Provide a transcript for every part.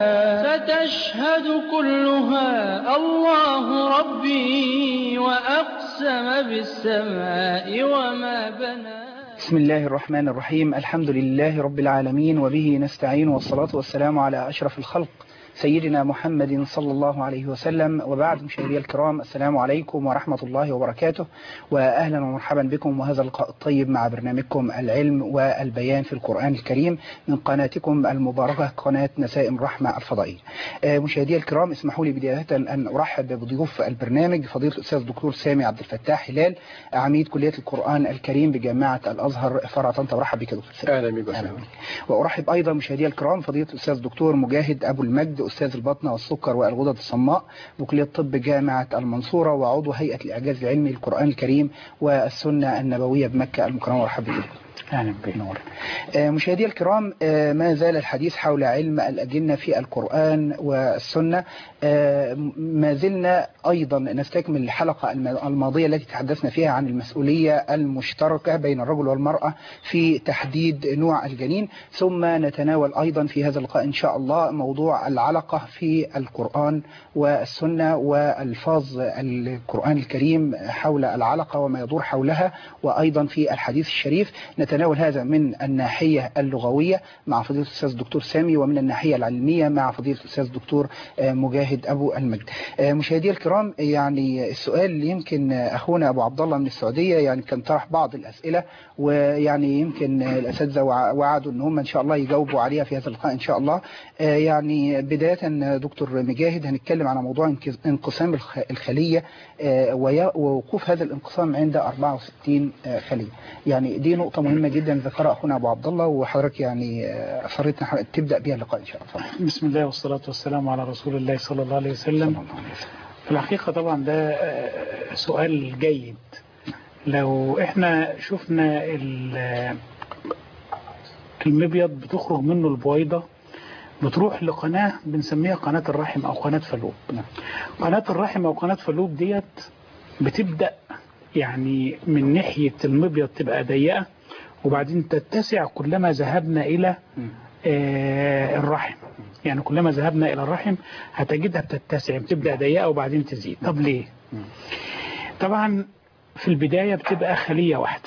فتشهد كلها الله ربي وأقسم بالسماء وما بنى بسم الله الرحمن الرحيم الحمد لله رب العالمين وبه نستعين والصلاة والسلام على أشرف الخلق سيدنا محمد صلى الله عليه وسلم وبعد مشاهدي الكرام السلام عليكم ورحمة الله وبركاته وأهلا ومرحبا بكم وهذا اللقاء الطيب مع برنامجكم العلم والبيان في القرآن الكريم من قناتكم المباركة قناة نسائم رحمة الفضائية مشاهدي الكرام اسمحوا لي بداية أن أرحب بضيوف البرنامج فضيلة الأستاذ الدكتور سامي عبد الفتاح هلال عميد كلية القرآن الكريم بجامعة الأزهر فرع طنطا ورحب بك دكتور سامي أهلا بك وسهلا وأرحب أيضا مشاهدي الكرام فضيلة الأستاذ الدكتور مجاهد أبو المجد أستاذ البطنة والسكر والغدد الصماء بكلية طب جامعة المنصورة وعضو هيئة الإعجاز العلمي للقرآن الكريم والسنة النبوية بمكة المكرمة ورحب بك أهلا بك نور مشاهدي الكرام ما زال الحديث حول علم الأجنة في القرآن والسنة ما زلنا أيضا نستكمل الحلقة الماضية التي تحدثنا فيها عن المسؤولية المشتركة بين الرجل والمرأة في تحديد نوع الجنين ثم نتناول أيضا في هذا اللقاء إن شاء الله موضوع العلقة في القرآن والسنة والفاظ القرآن الكريم حول العلقة وما يدور حولها وأيضا في الحديث الشريف نتناول هذا من الناحية اللغوية مع فضيلة الأستاذ الدكتور سامي ومن الناحية العلمية مع فضيلة الأستاذ الدكتور مجاهد أبو المجد مشاهدي الكرام يعني السؤال اللي يمكن أخونا أبو عبد الله من السعودية يعني كان طرح بعض الأسئلة ويعني يمكن الأساتذة وعدوا أن هم إن شاء الله يجاوبوا عليها في هذا اللقاء إن شاء الله يعني بداية دكتور مجاهد هنتكلم على موضوع انقسام الخلية ووقوف هذا الانقسام عند 64 خلية يعني دي نقطة مهمة جدا ذكرها أخونا أبو عبد الله وحضرتك يعني أصريت تبدأ بها اللقاء إن شاء الله بسم الله والصلاة والسلام على رسول الله صلى الله عليه وسلم في الحقيقة طبعا ده سؤال جيد لو احنا شفنا المبيض بتخرج منه البويضة بتروح لقناة بنسميها قناة الرحم أو قناة فلوب قناة الرحم أو قناة فلوب ديت بتبدأ يعني من ناحية المبيض تبقى ضيقة وبعدين تتسع كلما ذهبنا إلى آه الرحم يعني كلما ذهبنا إلى الرحم هتجدها بتتسع بتبدأ ضيقة وبعدين تزيد طب ليه طبعا في البداية بتبقى خلية واحدة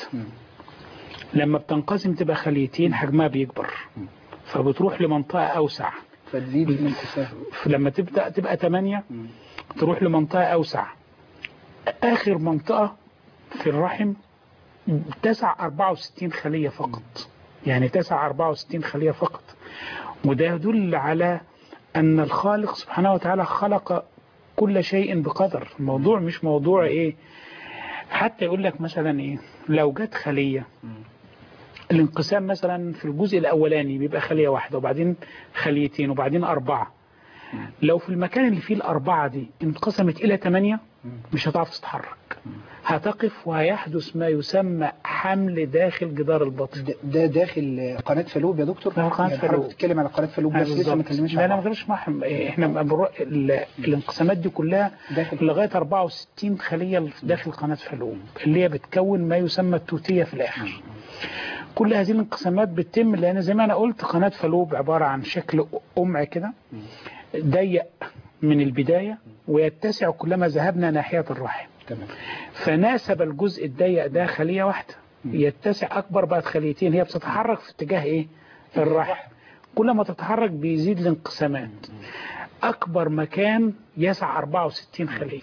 لما بتنقسم تبقى خليتين حجمها بيكبر فبتروح لمنطقة أوسع فتزيد من لما تبدأ تبقى 8 تروح لمنطقة أوسع آخر منطقة في الرحم تسع 64 خلية فقط يعني تسع 64 خلية فقط وده يدل على أن الخالق سبحانه وتعالى خلق كل شيء بقدر الموضوع مش موضوع إيه حتى يقول لك مثلا إيه لو جت خلية الانقسام مثلا في الجزء الأولاني بيبقى خلية واحدة وبعدين خليتين وبعدين أربعة لو في المكان اللي فيه الأربعة دي انقسمت إلى ثمانية مش هتعرف تتحرك هتقف وهيحدث ما يسمى حمل داخل جدار البطن ده داخل قناة فلوب يا دكتور ده قناة يعني فلوب بتتكلم على قناة فلوب بس لسه ما اتكلمناش لا لا ما اتكلمش معهم احنا بنروح الانقسامات دي كلها داخل لغايه 64 خليه داخل قناه فلوب اللي هي بتكون ما يسمى التوتيه في الاخر كل هذه الانقسامات بتتم لان زي ما انا قلت قناه فلوب عباره عن شكل قمع كده ضيق من البدايه ويتسع كلما ذهبنا ناحيه الرحم تمام فناسب الجزء الضيق ده خليه واحده يتسع اكبر بقت خليتين هي بتتحرك في اتجاه ايه الرحم كل ما تتحرك بيزيد الانقسامات اكبر مكان يسع 64 خليه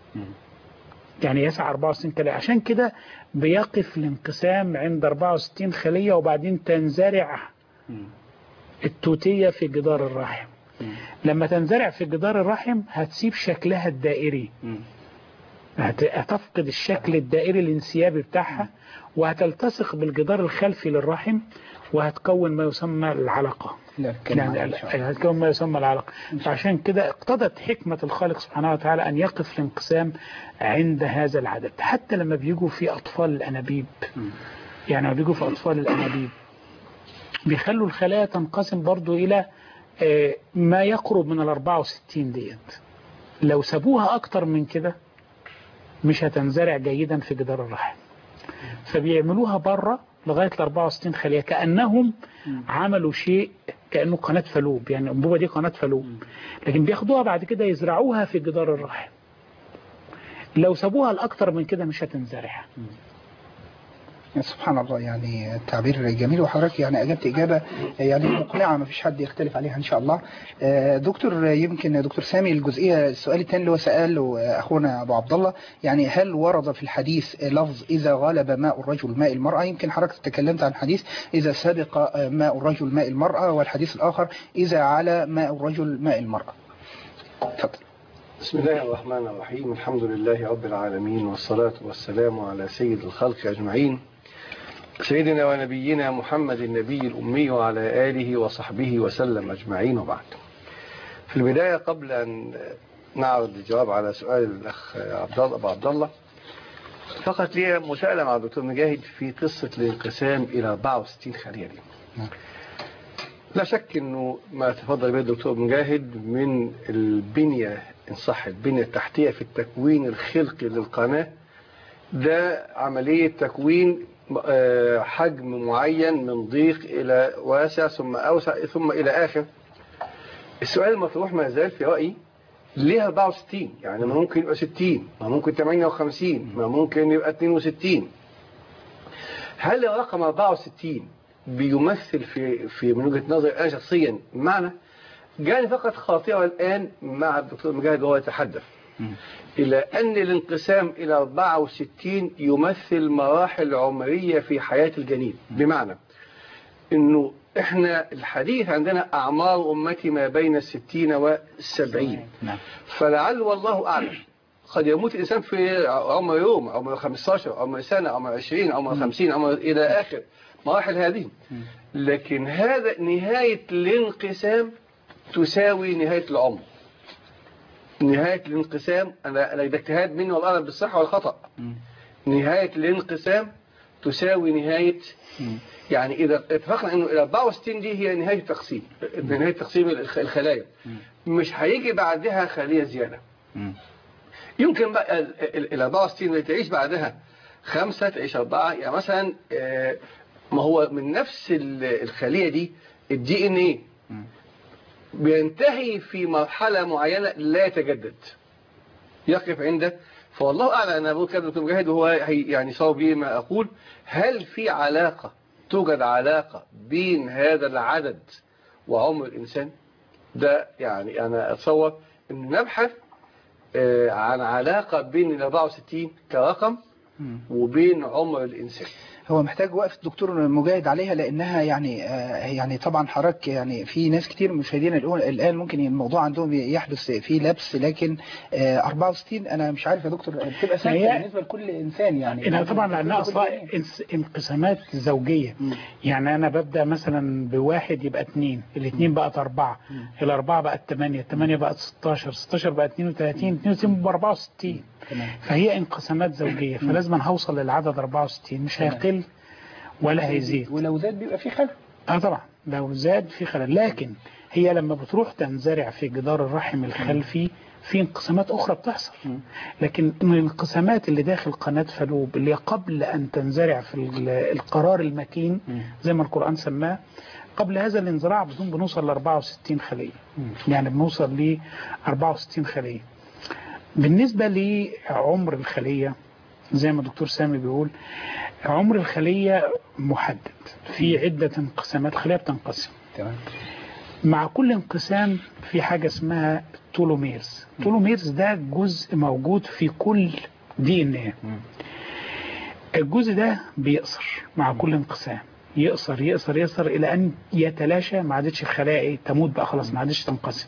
يعني يسع 64 خليه عشان كده بيقف الانقسام عند 64 خليه وبعدين تنزرع التوتيه في جدار الرحم لما تنزرع في جدار الرحم هتسيب شكلها الدائري هتفقد الشكل الدائري الانسيابي بتاعها وهتلتصق بالجدار الخلفي للرحم وهتكون ما يسمى العلقة لا اتكلم يعني عنها إن شاء الله. هتكون ما يسمى العلقة فعشان كده اقتضت حكمة الخالق سبحانه وتعالى أن يقف الانقسام عند هذا العدد حتى لما بيجوا في أطفال الأنابيب يعني لما بيجوا في أطفال الأنابيب بيخلوا الخلايا تنقسم برضو إلى آه، ما يقرب من ال 64 ديت لو سابوها أكتر من كده مش هتنزرع جيدا في جدار الرحم فبيعملوها بره لغاية ال 64 خلية كأنهم عملوا شيء كأنه قناة فلوب يعني الأنبوبة دي قناة فلوب لكن بياخدوها بعد كده يزرعوها في جدار الرحم لو سابوها لأكتر من كده مش هتنزرع سبحان الله يعني تعبير جميل وحضرتك يعني أجبت إجابة يعني مقنعة ما فيش حد يختلف عليها إن شاء الله آه، دكتور يمكن دكتور سامي الجزئية السؤال الثاني اللي هو سأله أخونا أبو عبد الله يعني هل ورد في الحديث لفظ إذا غلب ماء الرجل ماء المرأة يمكن حضرتك تكلمت عن حديث إذا سبق ماء الرجل ماء المرأة والحديث الآخر إذا على ماء الرجل ماء المرأة تفضل بسم الله الرحمن الرحيم الحمد لله رب العالمين والصلاة والسلام على سيد الخلق أجمعين سيدنا ونبينا محمد النبي الأمي وعلى آله وصحبه وسلم أجمعين وبعد في البداية قبل أن نعرض الجواب على سؤال الأخ عبد الله أبو عبد الله فقط لي مساءلة مع الدكتور مجاهد في قصة الانقسام إلى 64 خلية دي لا شك أنه ما تفضل به الدكتور مجاهد من البنية إن صح البنية التحتية في التكوين الخلقي للقناة ده عملية تكوين آه، حجم معين من ضيق إلى واسع ثم أوسع ثم إلى آخر السؤال المطروح ما زال في رأيي ليه 64 يعني ما ممكن يبقى 60 ما ممكن 58 ما ممكن يبقى 62 هل رقم 64 بيمثل في في من وجهة نظري أنا شخصيا معنى جاني فقط خاطئة الآن مع الدكتور مجاهد وهو يتحدث إلى أن الانقسام إلى 64 يمثل مراحل عمرية في حياة الجنين بمعنى أنه إحنا الحديث عندنا أعمار أمتي ما بين الستين والسبعين نعم فلعل والله أعلم قد يموت الإنسان في عمر يوم عمر 15 عمر سنة عمر 20 عمر 50 عمر إلى آخر مراحل هذه لكن هذا نهاية الانقسام تساوي نهاية العمر نهاية الانقسام أنا أنا ده اجتهاد مني والله أعلم بالصحة والخطأ نهاية الانقسام تساوي نهاية يعني إذا اتفقنا إنه ال 64 دي هي نهاية التقسيم نهاية تقسيم الخ- الخلايا مش هيجي بعدها خلية زيادة يمكن بقى ال- ال ال 64 اللي تعيش بعدها خمسة تعيش أربعة يعني مثلا آه، ما هو من نفس ال- الخلية دي الدي ان ايه بينتهي في مرحلة معينة لا يتجدد يقف عنده فوالله أعلم أنا بقول كده دكتور مجاهد وهو هي يعني صواب به ما أقول هل في علاقة توجد علاقة بين هذا العدد وعمر الإنسان ده يعني أنا أتصور أن نبحث آه، عن علاقة بين ال 64 كرقم وبين عمر الإنسان هو محتاج وقف الدكتور مجاهد عليها لانها يعني آه، يعني طبعا حضرتك يعني في ناس كتير مشاهدينا الأول- الان ممكن الموضوع عندهم يحدث فيه لبس لكن آه، 64 انا مش عارف يا دكتور بتبقى ثابته هي- بالنسبه لكل انسان يعني إنها طبعا لأنها كل أصلا إنسان. انس- انقسامات زوجية يعني أنا ببدأ مثلا بواحد يبقى اتنين الاثنين بقت أربعة الأربعة بقت تمانية التمانية بقت 16 16 بقت 32 32 بقى 64 تمام. فهي انقسامات زوجية فلازم هوصل للعدد 64 مش هيقل ولا هيزيد ولو زاد بيبقى في خلل اه طبعا لو زاد في خلل لكن هي لما بتروح تنزرع في جدار الرحم الخلفي في انقسامات اخرى بتحصل لكن الانقسامات اللي داخل قناة فلوب اللي قبل ان تنزرع في ال- القرار المكين زي ما القرآن سماه قبل هذا الانزراع بدون بنوصل ل 64 خلية يعني بنوصل ل 64 خلية بالنسبة لعمر الخلية زي ما الدكتور سامي بيقول عمر الخلية محدد في عدة انقسامات خلية بتنقسم تمام مع كل انقسام في حاجة اسمها تولوميرز تولوميرز ده جزء موجود في كل دي ان ايه الجزء ده بيقصر مع كل انقسام يقصر يقصر يقصر الى ان يتلاشى ما عادتش الخلايا ايه تموت بقى خلاص ما عادتش تنقسم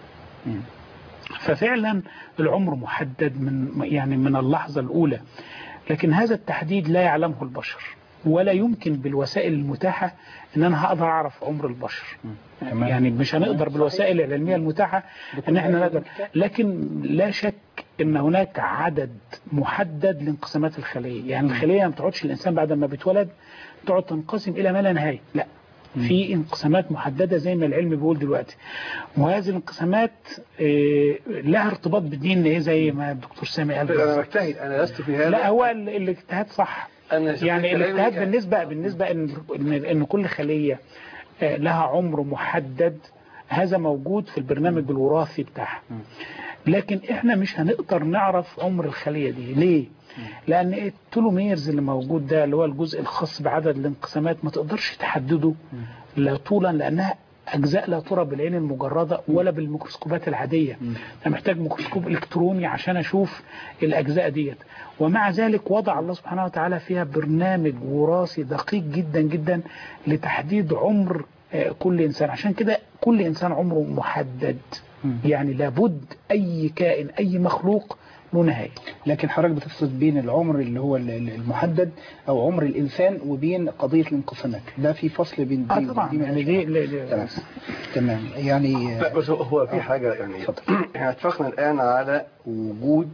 ففعلا العمر محدد من يعني من اللحظة الأولى لكن هذا التحديد لا يعلمه البشر ولا يمكن بالوسائل المتاحة ان انا هقدر اعرف عمر البشر تمام. يعني مش هنقدر بالوسائل العلمية المتاحة ان احنا نقدر لكن لا شك ان هناك عدد محدد لانقسامات الخلية يعني الخلية ما بتقعدش الانسان بعد ما بيتولد تقعد تنقسم الى ما لا نهاية لا في انقسامات محددة زي ما العلم بيقول دلوقتي وهذه الانقسامات آه، لها ارتباط بالدين ايه زي ما الدكتور سامي قال انا بالظبط. بجتهد انا لست في هذا لا هو ال- الاجتهاد صح انا شفت يعني كلامك- الاجتهاد بالنسبة بالنسبة ان ان, إن كل خلية آه، لها عمر محدد هذا موجود في البرنامج الوراثي بتاعها لكن احنا مش هنقدر نعرف عمر الخلية دي ليه لان التولوميرز اللي موجود ده اللي هو الجزء الخاص بعدد الانقسامات ما تقدرش تحدده لا طولا لانها اجزاء لا ترى بالعين المجرده ولا بالميكروسكوبات العاديه انا محتاج ميكروسكوب الكتروني عشان اشوف الاجزاء ديت ومع ذلك وضع الله سبحانه وتعالى فيها برنامج وراثي دقيق جدا جدا لتحديد عمر آه، كل انسان عشان كده كل انسان عمره محدد يعني لابد اي كائن اي مخلوق له نهايه لكن حضرتك بتفصل بين العمر اللي هو ال- ال- المحدد او عمر الانسان وبين قضيه الانقسامات ده في فصل بين اه دي طبعا ودي يعني ملهاش دي علاقة. ل- ل- تمام تمام يعني لا بس هو- هو في حاجة يعني احنا اتفقنا الآن على وجود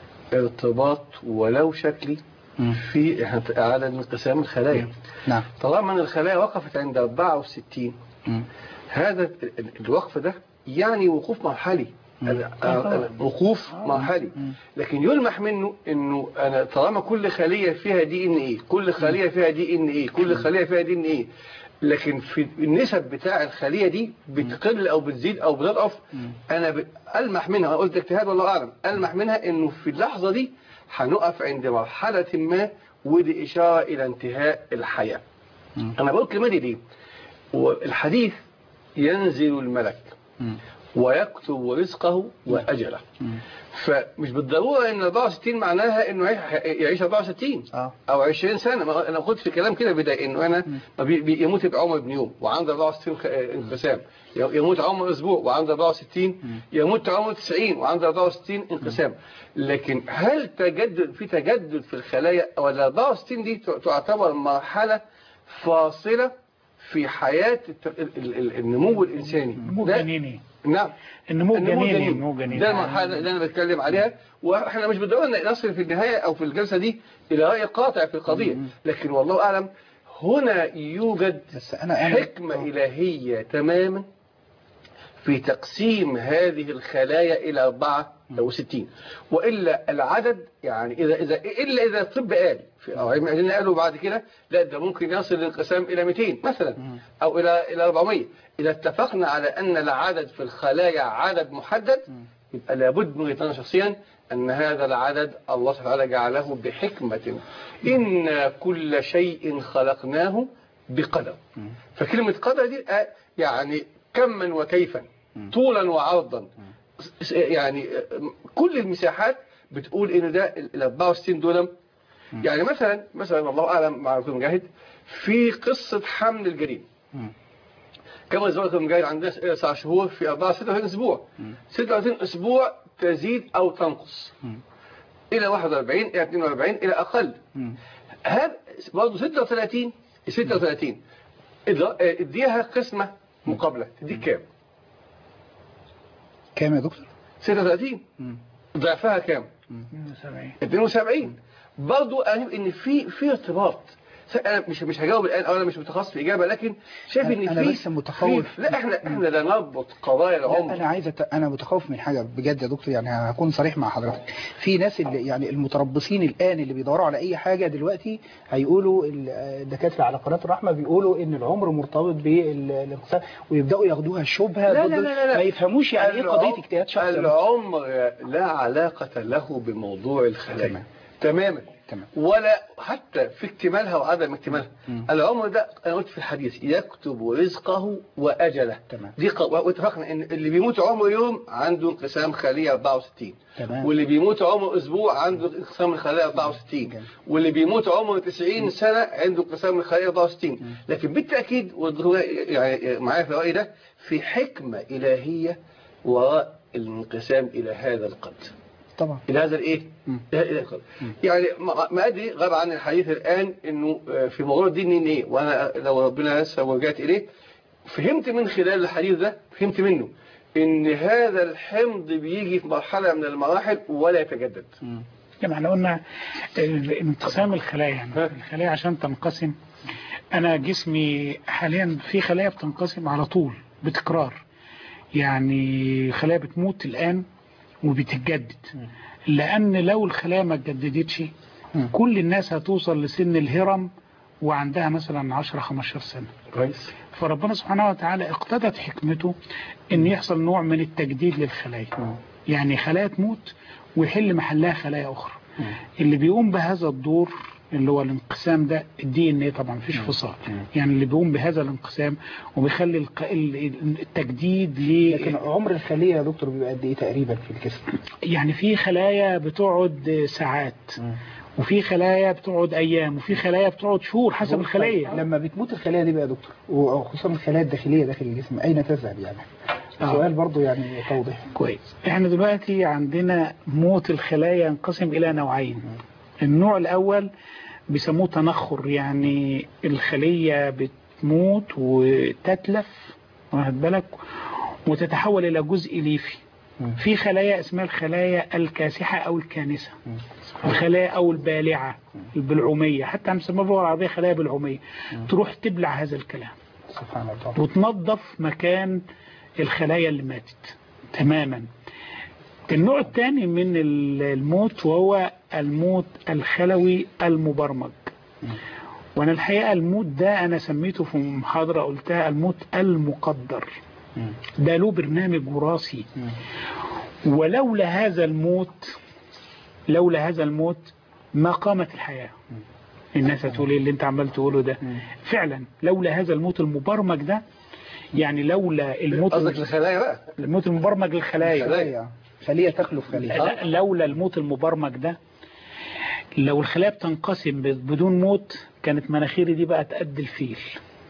ارتباط ولو شكلي مم. في إحنا على انقسام الخلايا نعم طالما ان الخلايا وقفت عند 64 مم. هذا ال- ال- الوقف ده يعني وقوف مرحلي ال- آه، وقوف مرحلي لكن يلمح منه انه انا طالما كل خليه فيها دي ان ايه كل خليه فيها دي ان ايه كل خليه فيها دي ان ايه لكن في النسب بتاع الخليه دي بتقل او بتزيد او بتضعف انا ب- المح منها أنا قلت اجتهاد والله اعلم المح منها انه في اللحظه دي هنقف عند مرحله ما ودي اشاره الى انتهاء الحياه انا بقول الكلمه دي ليه والحديث ينزل الملك مم. ويكتب رزقه واجله مم. فمش بالضروره ان 64 معناها انه يعيش- يعيش 64 اه او 20 سنه ما انا قلت في كلام كده بدايه انه انا ما بي- بي- يموت بعمر ابن يوم وعنده 64 خ- انقسام ي- يموت عمر اسبوع وعنده 64 يموت عمر 90 وعنده 64 انقسام لكن هل تجدد في تجدد في الخلايا ولا 64 دي ت- تعتبر مرحله فاصله في حياه الت- ال- ال- ال- النمو الانساني نمو ده- جنيني نعم النمو النمو جنيني الجنيني. نمو جنيني ده المرحله اللي انا بتكلم عليها واحنا مش بالضروره ان نصل في النهايه او في الجلسه دي الى راي قاطع في القضيه لكن والله اعلم هنا يوجد بس انا انا حكمه الهيه تماما في تقسيم هذه الخلايا الى 64 والا العدد يعني اذا اذا الا اذا الطب قال في او علم العلم قالوا بعد كده لا ده ممكن يصل الانقسام الى 200 مثلا او الى الى 400 اذا اتفقنا على ان العدد في الخلايا عدد محدد يبقى لابد من وجهة نظري شخصيا ان هذا العدد الله سبحانه وتعالى جعله بحكمه ان كل شيء خلقناه بقدر فكلمه قدر دي آه، يعني كما وكيفا طولا وعرضا س- يعني آه، كل المساحات بتقول ان ده ال 64 دول يعني مثلا مثلا الله اعلم مع دكتور مجاهد في قصه حمل الجنين مم. كما زوجة المجاهد عندنا تسع شهور في 4 36 اسبوع 36 اسبوع تزيد او تنقص مم. الى 41 الى 42 الى اقل مم. هذا برضه 36 36 إذا- اديها قسمه مقابله تديك كام؟ كام يا دكتور 36 مم. ضعفها كام؟ 72. 72 برضه اجيب ان في في ارتباط انا مش مش هجاوب الان او انا مش متخصص في اجابه لكن شايف ان أنا في بس متخوف. في- لا احنا احنا لا نربط قضايا لا العمر انا عايز أت... انا متخوف من حاجه بجد يا دكتور يعني هكون صريح مع حضرتك في ناس اللي يعني المتربصين الان اللي بيدوروا على اي حاجه دلوقتي هيقولوا ال- الدكاتره على قناه الرحمه بيقولوا ان العمر مرتبط بالانقسام ويبداوا ياخدوها شبهه لا ضد- لا لا لا. ما يفهموش يعني ايه العمر- قضيه اجتهاد شخصي العمر لا علاقة له بموضوع الخلايا تمام. تماما تمام. ولا حتى في اكتمالها وعدم اكتمالها مم. العمر ده انا قلت في الحديث يكتب رزقه واجله تمام. دي ق... واتفقنا ان اللي بيموت عمره يوم عنده انقسام خليه 64 تمام. واللي بيموت عمره اسبوع عنده انقسام الخلايا 64 جميل. واللي بيموت عمره 90 سنه عنده انقسام الخلايا 64 لكن بالتاكيد والدكتور يعني معايا في الراي ده في حكمه الهيه وراء الانقسام الى هذا القدر طبعا الى هذا الايه مم. إلى- إلى القدر. يعني ما ما ادري غاب عن الحديث الان انه آه، في موضوع الدين ان ايه وانا لو ربنا يسر ورجعت اليه فهمت من خلال الحديث ده فهمت منه ان هذا الحمض بيجي في مرحله من المراحل ولا يتجدد مم. يعني احنا قلنا ال- انقسام الخلايا يعني الخلايا عشان تنقسم انا جسمي حاليا في خلايا بتنقسم على طول بتكرار يعني خلايا بتموت الان وبتتجدد لان لو الخلايا ما اتجددتش مم. كل الناس هتوصل لسن الهرم وعندها مثلا 10 15 سنة كويس فربنا سبحانه وتعالى اقتضت حكمته ان يحصل نوع من التجديد للخلايا يعني خلايا تموت ويحل محلها خلايا اخرى اللي بيقوم بهذا الدور اللي هو الانقسام ده الدي ان ايه طبعا مفيش فصال يعني اللي بيقوم بهذا الانقسام وبيخلي الق- ال- التجديد لكن ل عمر الخلية يا دكتور بيبقى قد ايه تقريبا في الجسم يعني في خلايا بتقعد ساعات وفي خلايا بتقعد ايام وفي خلايا بتقعد شهور حسب الخليه لما بتموت الخلايا دي بقى يا دكتور وخصوصا الخلايا الداخلية داخل الجسم اين تذهب يعني آه. سؤال برضو يعني توضيح كويس احنا دلوقتي عندنا موت الخلايا ينقسم الى نوعين النوع الاول بيسموه تنخر يعني الخلية بتموت وتتلف واخد بالك وتتحول الى جزء ليفي مم. في خلايا اسمها الخلايا الكاسحة او الكانسة الخلايا او البالعة البلعومية حتى بنسميها باللغة العربية خلايا بلعومية تروح تبلع هذا الكلام سبحان الله وتنظف مكان الخلايا اللي ماتت تماما النوع الثاني من ال- الموت وهو الموت الخلوي المبرمج وانا الحقيقة الموت ده انا سميته في محاضرة قلتها الموت المقدر مم. ده له برنامج وراثي مم. ولولا هذا الموت لولا هذا الموت ما قامت الحياة الناس هتقول ايه اللي انت عمال تقوله ده فعلا لولا هذا الموت المبرمج ده يعني لولا الموت قصدك الخلايا بقى الموت المبرمج للخلايا خلية خلية تخلف خلية لا لولا الموت المبرمج ده لو الخلايا بتنقسم بدون موت كانت مناخيري دي بقى تأدي الفيل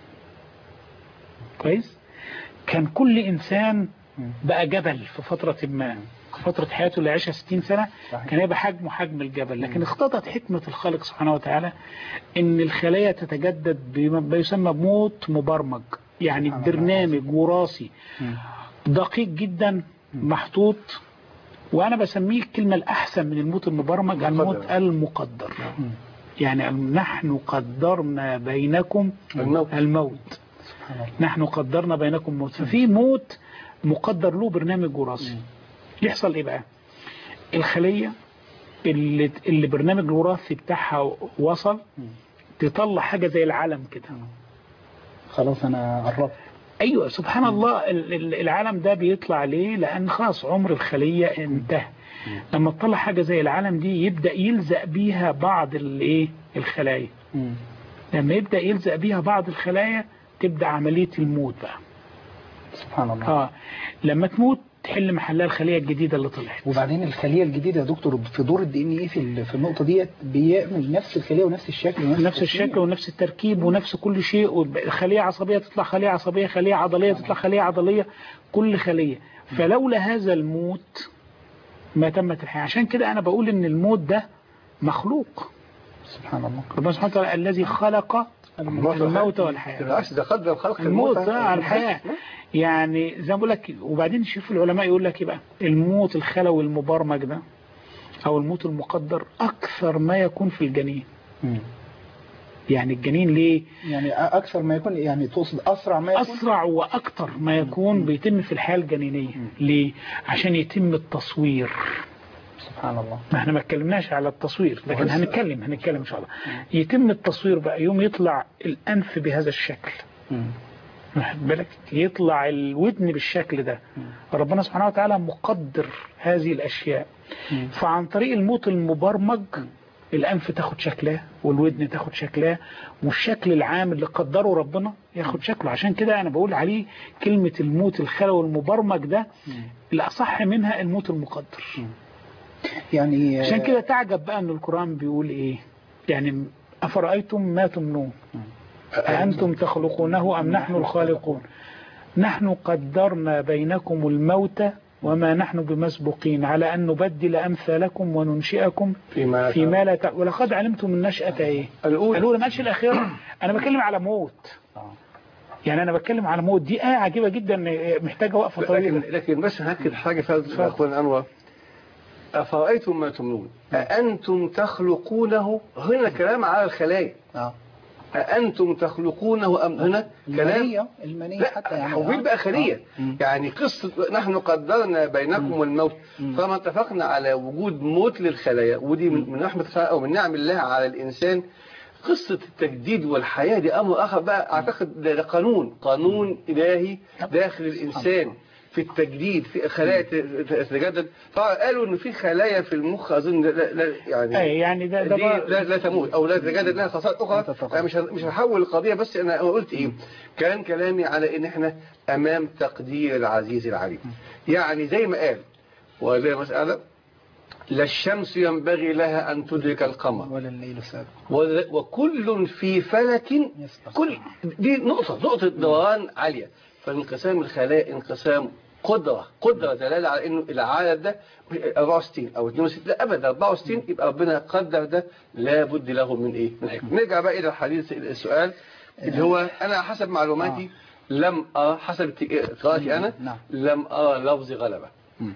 كويس كان كل إنسان بقى جبل في فترة ما فترة حياته اللي عاشها 60 سنة صحيح. كان هيبقى حجمه حجم الجبل لكن اختطت حكمة الخالق سبحانه وتعالى ان الخلايا تتجدد بما بيسمى بموت مبرمج يعني سبحان الله. برنامج وراثي مم. دقيق جدا محطوط وانا بسميه الكلمة الاحسن من الموت المبرمج الموت المقدر يعني نحن قدرنا بينكم الموت. الموت سبحان الله نحن قدرنا بينكم موت ففي موت مقدر له برنامج وراثي يحصل ايه بقى الخلية اللي, اللي برنامج الوراثي بتاعها وصل تطلع حاجة زي العلم كده خلاص انا قربت ايوه سبحان الله ال- ال- العالم ده بيطلع ليه لان خلاص عمر الخلية انتهى لما تطلع حاجة زي العالم دي يبدأ يلزق بيها بعض الايه الخلايا مم. لما يبدأ يلزق بيها بعض الخلايا تبدأ عملية الموت بقى سبحان الله اه لما تموت تحل محلها الخلية الجديدة اللي طلعت وبعدين الخلية الجديدة يا دكتور في دور الدي ان ايه في ال- في النقطة ديت بيعمل نفس الخلية ونفس الشكل ونفس نفس التصميم. الشكل ونفس التركيب ونفس كل شيء وب- خلية عصبية تطلع خلية عصبية خلية عضلية تطلع خلية عضلية كل خلية فلولا هذا الموت ما تمت الحياة عشان كده أنا بقول إن الموت ده مخلوق سبحان الله ربنا سبحانه وتعالى الذي خلق الموت والحياة بالعكس ده قدر خلق الموت الموت ده على الحياة يعني زي ما بقول لك وبعدين شوف العلماء يقول لك ايه بقى الموت الخلوي المبرمج ده او الموت المقدر اكثر ما يكون في الجنين مم. يعني الجنين ليه يعني اكثر ما يكون يعني تقصد اسرع ما يكون اسرع واكثر ما يكون بيتم في الحياة الجنينية ليه عشان يتم التصوير سبحان الله ما احنا ما اتكلمناش على التصوير لكن هنتكلم هنتكلم ان شاء الله يتم التصوير بقى يوم يطلع الانف بهذا الشكل مم. واخد بالك يطلع الودن بالشكل ده ربنا سبحانه وتعالى مقدر هذه الأشياء فعن طريق الموت المبرمج الأنف تاخد شكلها والودن تاخد شكلها والشكل العام اللي قدره ربنا ياخد شكله عشان كده أنا بقول عليه كلمة الموت الخلوي المبرمج ده الأصح منها الموت المقدر يعني عشان كده تعجب بقى أن القرآن بيقول إيه يعني أفرأيتم ما تمنون أأنتم تخلقونه أم نحن الخالقون نحن قدرنا بينكم الموت وما نحن بمسبقين على أن نبدل أمثالكم وننشئكم فيما فيما لا تع... ولقد علمتم النشأة إيه الأولى الأولى ما قالش الأخيرة أنا بتكلم على موت يعني أنا بتكلم على موت دي آية عجيبة جدا محتاجة وقفة لكن طويلة لكن بس هاكد حاجة فاتت يا أخوان أنور أفرأيتم ما تمنون أأنتم تخلقونه هنا كلام على الخلايا اه أأنتم تخلقونه أم هنا كلام المنية المنية حتى لا يعني حويل آه. بقى خلية آه. مم. يعني قصة نحن قدرنا بينكم الموت فما اتفقنا على وجود موت للخلايا ودي من من رحمة الله أو من نعم الله على الإنسان قصة التجديد والحياة دي أمر آخر بقى أعتقد ده ده قانون قانون إلهي داخل الإنسان في التجديد في خلايا ت- تتجدد فقالوا إن في خلايا في المخ أظن لا, لا يعني أي يعني ده ده دي بقى- لا, لا تموت او لا تتجدد لها خصائص لا اخرى تتفق. أنا مش ه- مش هحول القضيه بس انا قلت ايه كان كلامي على ان احنا امام تقدير العزيز العليم يعني زي ما قال وهذه مساله لا الشمس ينبغي لها ان تدرك القمر ولا الليل السابق وذ- وكل في فلك يسبح. كل دي نقطة نقطة دوران عالية فانقسام الخلايا انقسام قدرة قدرة دلالة على انه العالم ده مش 64 او 62 لا ابدا 64 يبقى ربنا قدر ده لابد له من ايه من حكمة نرجع بقى الى الحديث السؤال اللي هو انا حسب معلوماتي لم ارى حسب قراءتي انا نعم. لم ارى لفظ غلبة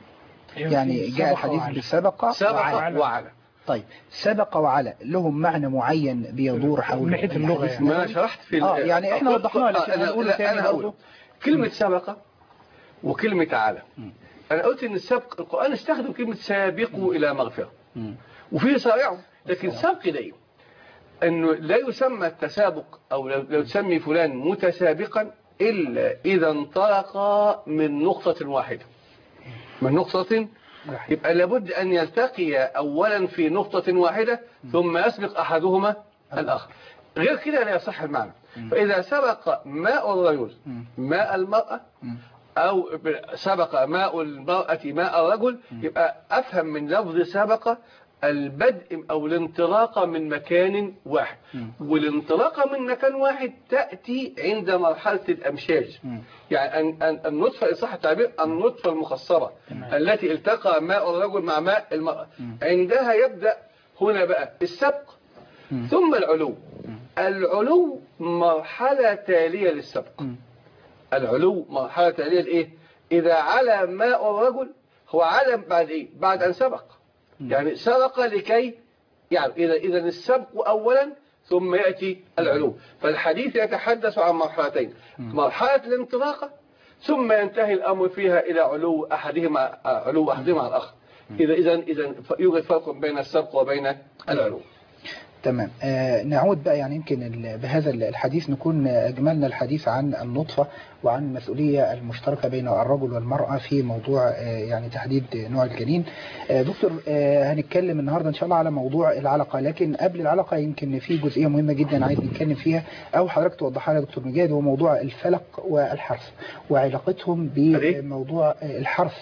يعني جاء سبق الحديث وعلى. بسبق سبق وعلى وعلى طيب سبق وعلى لهم معنى معين بيدور حول من ناحية اللغة الحديث يعني. ما انا شرحت في ال- آه، يعني إحنا قلت- وضحناها، لكن آه، أنا- هنقول لا، تاني انا هقول برضو. كلمة سبق وكلمة تعالى انا قلت ان السبق القرآن استخدم كلمة سابقوا الى مغفرة مم. وفي سارعوا لكن سبق ده إيه؟ انه لا يسمى التسابق او لو لو تسمي فلان متسابقا الا اذا انطلق من نقطة واحدة من نقطة يبقى لابد أن يلتقي أولا في نقطة واحدة ثم يسبق أحدهما الآخر غير كده لا يصح المعنى فإذا سبق ماء الرجل ماء المرأة أو سبق ماء المرأة ماء الرجل يبقى أفهم من لفظ سبق البدء أو الانطلاق من مكان واحد والانطلاق من مكان واحد تأتي عند مرحلة الأمشاج يعني أن أن النطفة إصلاح التعبير النطفة المخصبة التي التقى ماء الرجل مع ماء المرأة عندها يبدأ هنا بقى السبق ثم العلو العلو مرحلة تالية للسبق العلو مرحلة تالية لإيه إذا على ماء الرجل هو على بعد إيه بعد أن سبق يعني سبق لكي يعني إذا إذا السبق أولا ثم يأتي العلو فالحديث يتحدث عن مرحلتين مرحلة الانطلاقة ثم ينتهي الأمر فيها إلى علو أحدهما علو أحدهما على الآخر إذا إذا إذا يوجد فرق بين السبق وبين العلو تمام آه نعود بقى يعني يمكن ال- بهذا الحديث نكون أجملنا الحديث عن النطفة وعن المسؤولية المشتركة بين الرجل والمرأة في موضوع آه يعني تحديد نوع الجنين آه دكتور آه هنتكلم النهاردة إن شاء الله على موضوع العلقة لكن قبل العلقة يمكن في جزئية مهمة جدا عايز نتكلم فيها أو حضرتك توضحها لنا يا دكتور مجاد هو موضوع الفلق والحرث وعلاقتهم بموضوع آه، الحرث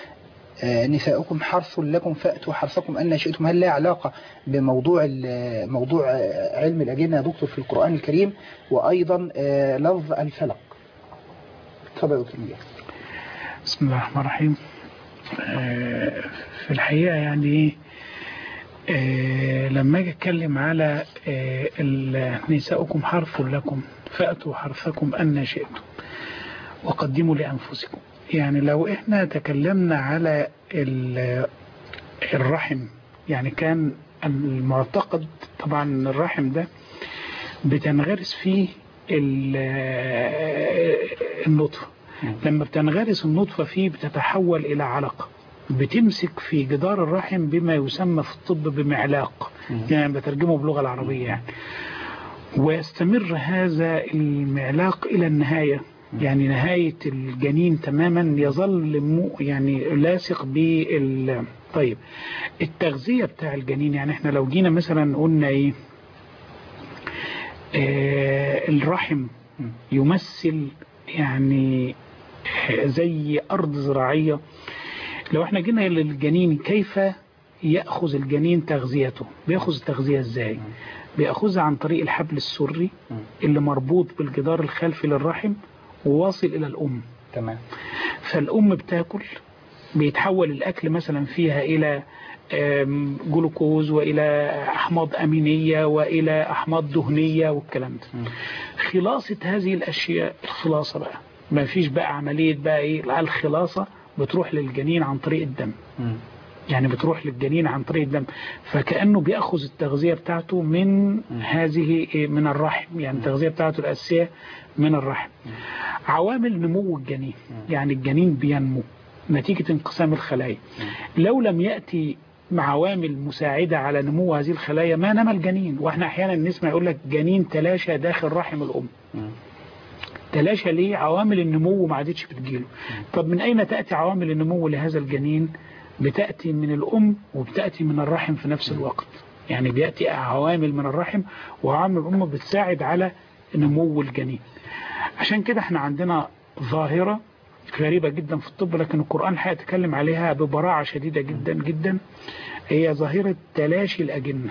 آه، نساؤكم حرث لكم فأتوا حرثكم أن شئتم هل لها علاقة بموضوع ال- موضوع آه، علم الأجنة يا دكتور في القرآن الكريم وأيضا آه، لفظ الفلق تفضل يا دكتور مجاهد. بسم الله الرحمن الرحيم آه، في الحقيقة يعني آه، لما اجي اتكلم على آه، ال- نساؤكم حرث لكم فأتوا حرثكم أن شئتم وقدموا لأنفسكم يعني لو احنا تكلمنا على ال- الرحم يعني كان المعتقد طبعا الرحم ده بتنغرس فيه ال- النطفة لما بتنغرس النطفة فيه بتتحول إلى علقة بتمسك في جدار الرحم بما يسمى في الطب بمعلاق يعني بترجمه باللغة العربية يعني ويستمر هذا المعلاق إلى النهاية يعني نهاية الجنين تماما يظل مو يعني لاصق بال طيب التغذية بتاع الجنين يعني احنا لو جينا مثلا قلنا ايه آه الرحم يمثل يعني آه، زي أرض زراعية لو احنا جينا للجنين كيف يأخذ الجنين تغذيته بيأخذ التغذية ازاي بيأخذها عن طريق الحبل السري اللي مربوط بالجدار الخلفي للرحم وواصل إلى الأم تمام فالأم بتاكل بيتحول الأكل مثلا فيها إلى آم، جلوكوز وإلى أحماض أمينية وإلى أحماض دهنية والكلام ده خلاصة هذه الأشياء الخلاصة بقى ما فيش بقى عملية بقى إيه لا، الخلاصة بتروح للجنين عن طريق الدم يعني بتروح للجنين عن طريق الدم فكأنه بيأخذ التغذية بتاعته من هذه من الرحم يعني التغذية بتاعته الأساسية من الرحم عوامل نمو الجنين يعني الجنين بينمو نتيجة انقسام الخلايا لو لم يأتي مع عوامل مساعدة على نمو هذه الخلايا ما نمى الجنين واحنا احيانا نسمع يقول لك جنين تلاشى داخل رحم الأم تلاشى ليه عوامل النمو ما عادتش بتجيله طب من أين تأتي عوامل النمو لهذا الجنين بتأتي من الأم وبتأتي من الرحم في نفس الوقت يعني بيأتي عوامل من الرحم وعوامل الأم بتساعد على نمو الجنين عشان كده احنا عندنا ظاهرة غريبة جدا في الطب لكن القرآن هيتكلم عليها ببراعة شديدة جدا جدا هي ظاهرة تلاشي الأجنة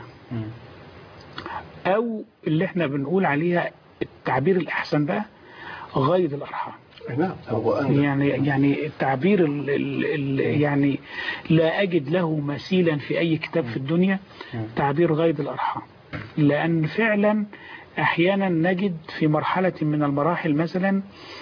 أو اللي احنا بنقول عليها التعبير الأحسن بقى غيض الأرحام نعم هو أن يعني يعني التعبير ال ال ال يعني لا أجد له مثيلا في أي كتاب في الدنيا تعبير غيض الأرحام لأن فعلا أحيانا نجد في مرحلة من المراحل مثلا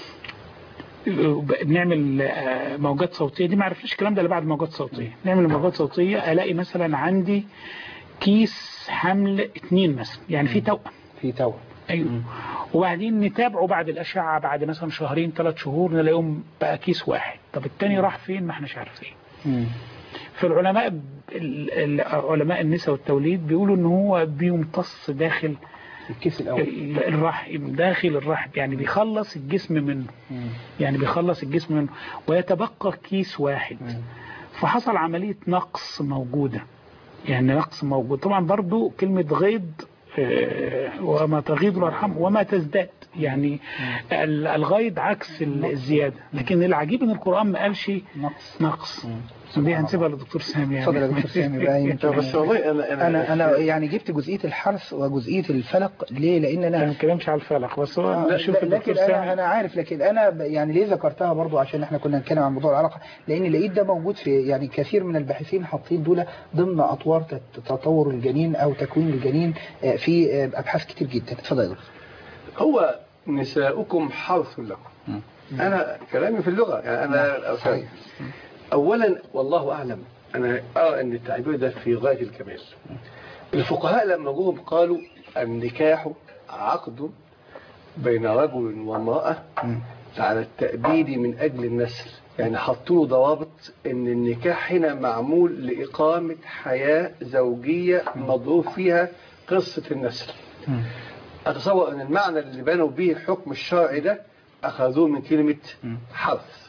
بنعمل آه، موجات صوتية دي ما عرفناش الكلام ده اللي بعد موجات صوتية نعمل موجات صوتية ألاقي مثلا عندي كيس حمل اتنين مثلا يعني في توأم في تو ايوه وبعدين نتابعه بعد الاشعه بعد مثلا شهرين ثلاث شهور نلاقيهم بقى كيس واحد طب التاني راح فين ما احناش عارفين فالعلماء ال- ال- علماء النساء والتوليد بيقولوا ان هو بيمتص داخل الكيس الأول ال- الرحم داخل الرحم يعني بيخلص الجسم منه يعني بيخلص الجسم منه ويتبقى كيس واحد فحصل عملية نقص موجودة يعني نقص موجود طبعا برضو كلمة غيض آه، وما تغيض الأرحام وما تزداد يعني ال- الغيض عكس ال- الزيادة لكن العجيب ان القرآن ما قالش نقص نقص دي هنسيبها للدكتور سامي يعني اتفضل يا دكتور سامي بقى يمكن بس والله أنا أنا انا انا يعني جبت جزئيه الحرث وجزئيه الفلق ليه لان انا ما انا بنتكلمش على الفلق بس هو آه، شوف لا- الدكتور لكن انا سامي انا عارف لكن انا ب- يعني ليه ذكرتها برضو عشان احنا كنا نتكلم عن موضوع العلاقه لان لقيت ده موجود في يعني كثير من الباحثين حاطين دول ضمن اطوار تت- تطور الجنين او تكوين الجنين آه، في آه، ابحاث كتير جدا اتفضل يا دكتور هو نساؤكم حرث لكم أنا كلامي في اللغة يعني أنا صحيح. أولا والله أعلم أنا أرى أن التعبير ده في غاية الكمال الفقهاء لما جوهم قالوا النكاح عقد بين رجل وامرأة على التأبيد من أجل النسل يعني حطوا له ضوابط أن النكاح هنا معمول لإقامة حياة زوجية مضروب فيها قصة النسل أتصور أن المعنى اللي بنوا به الحكم الشرعي ده أخذوه من كلمة حرث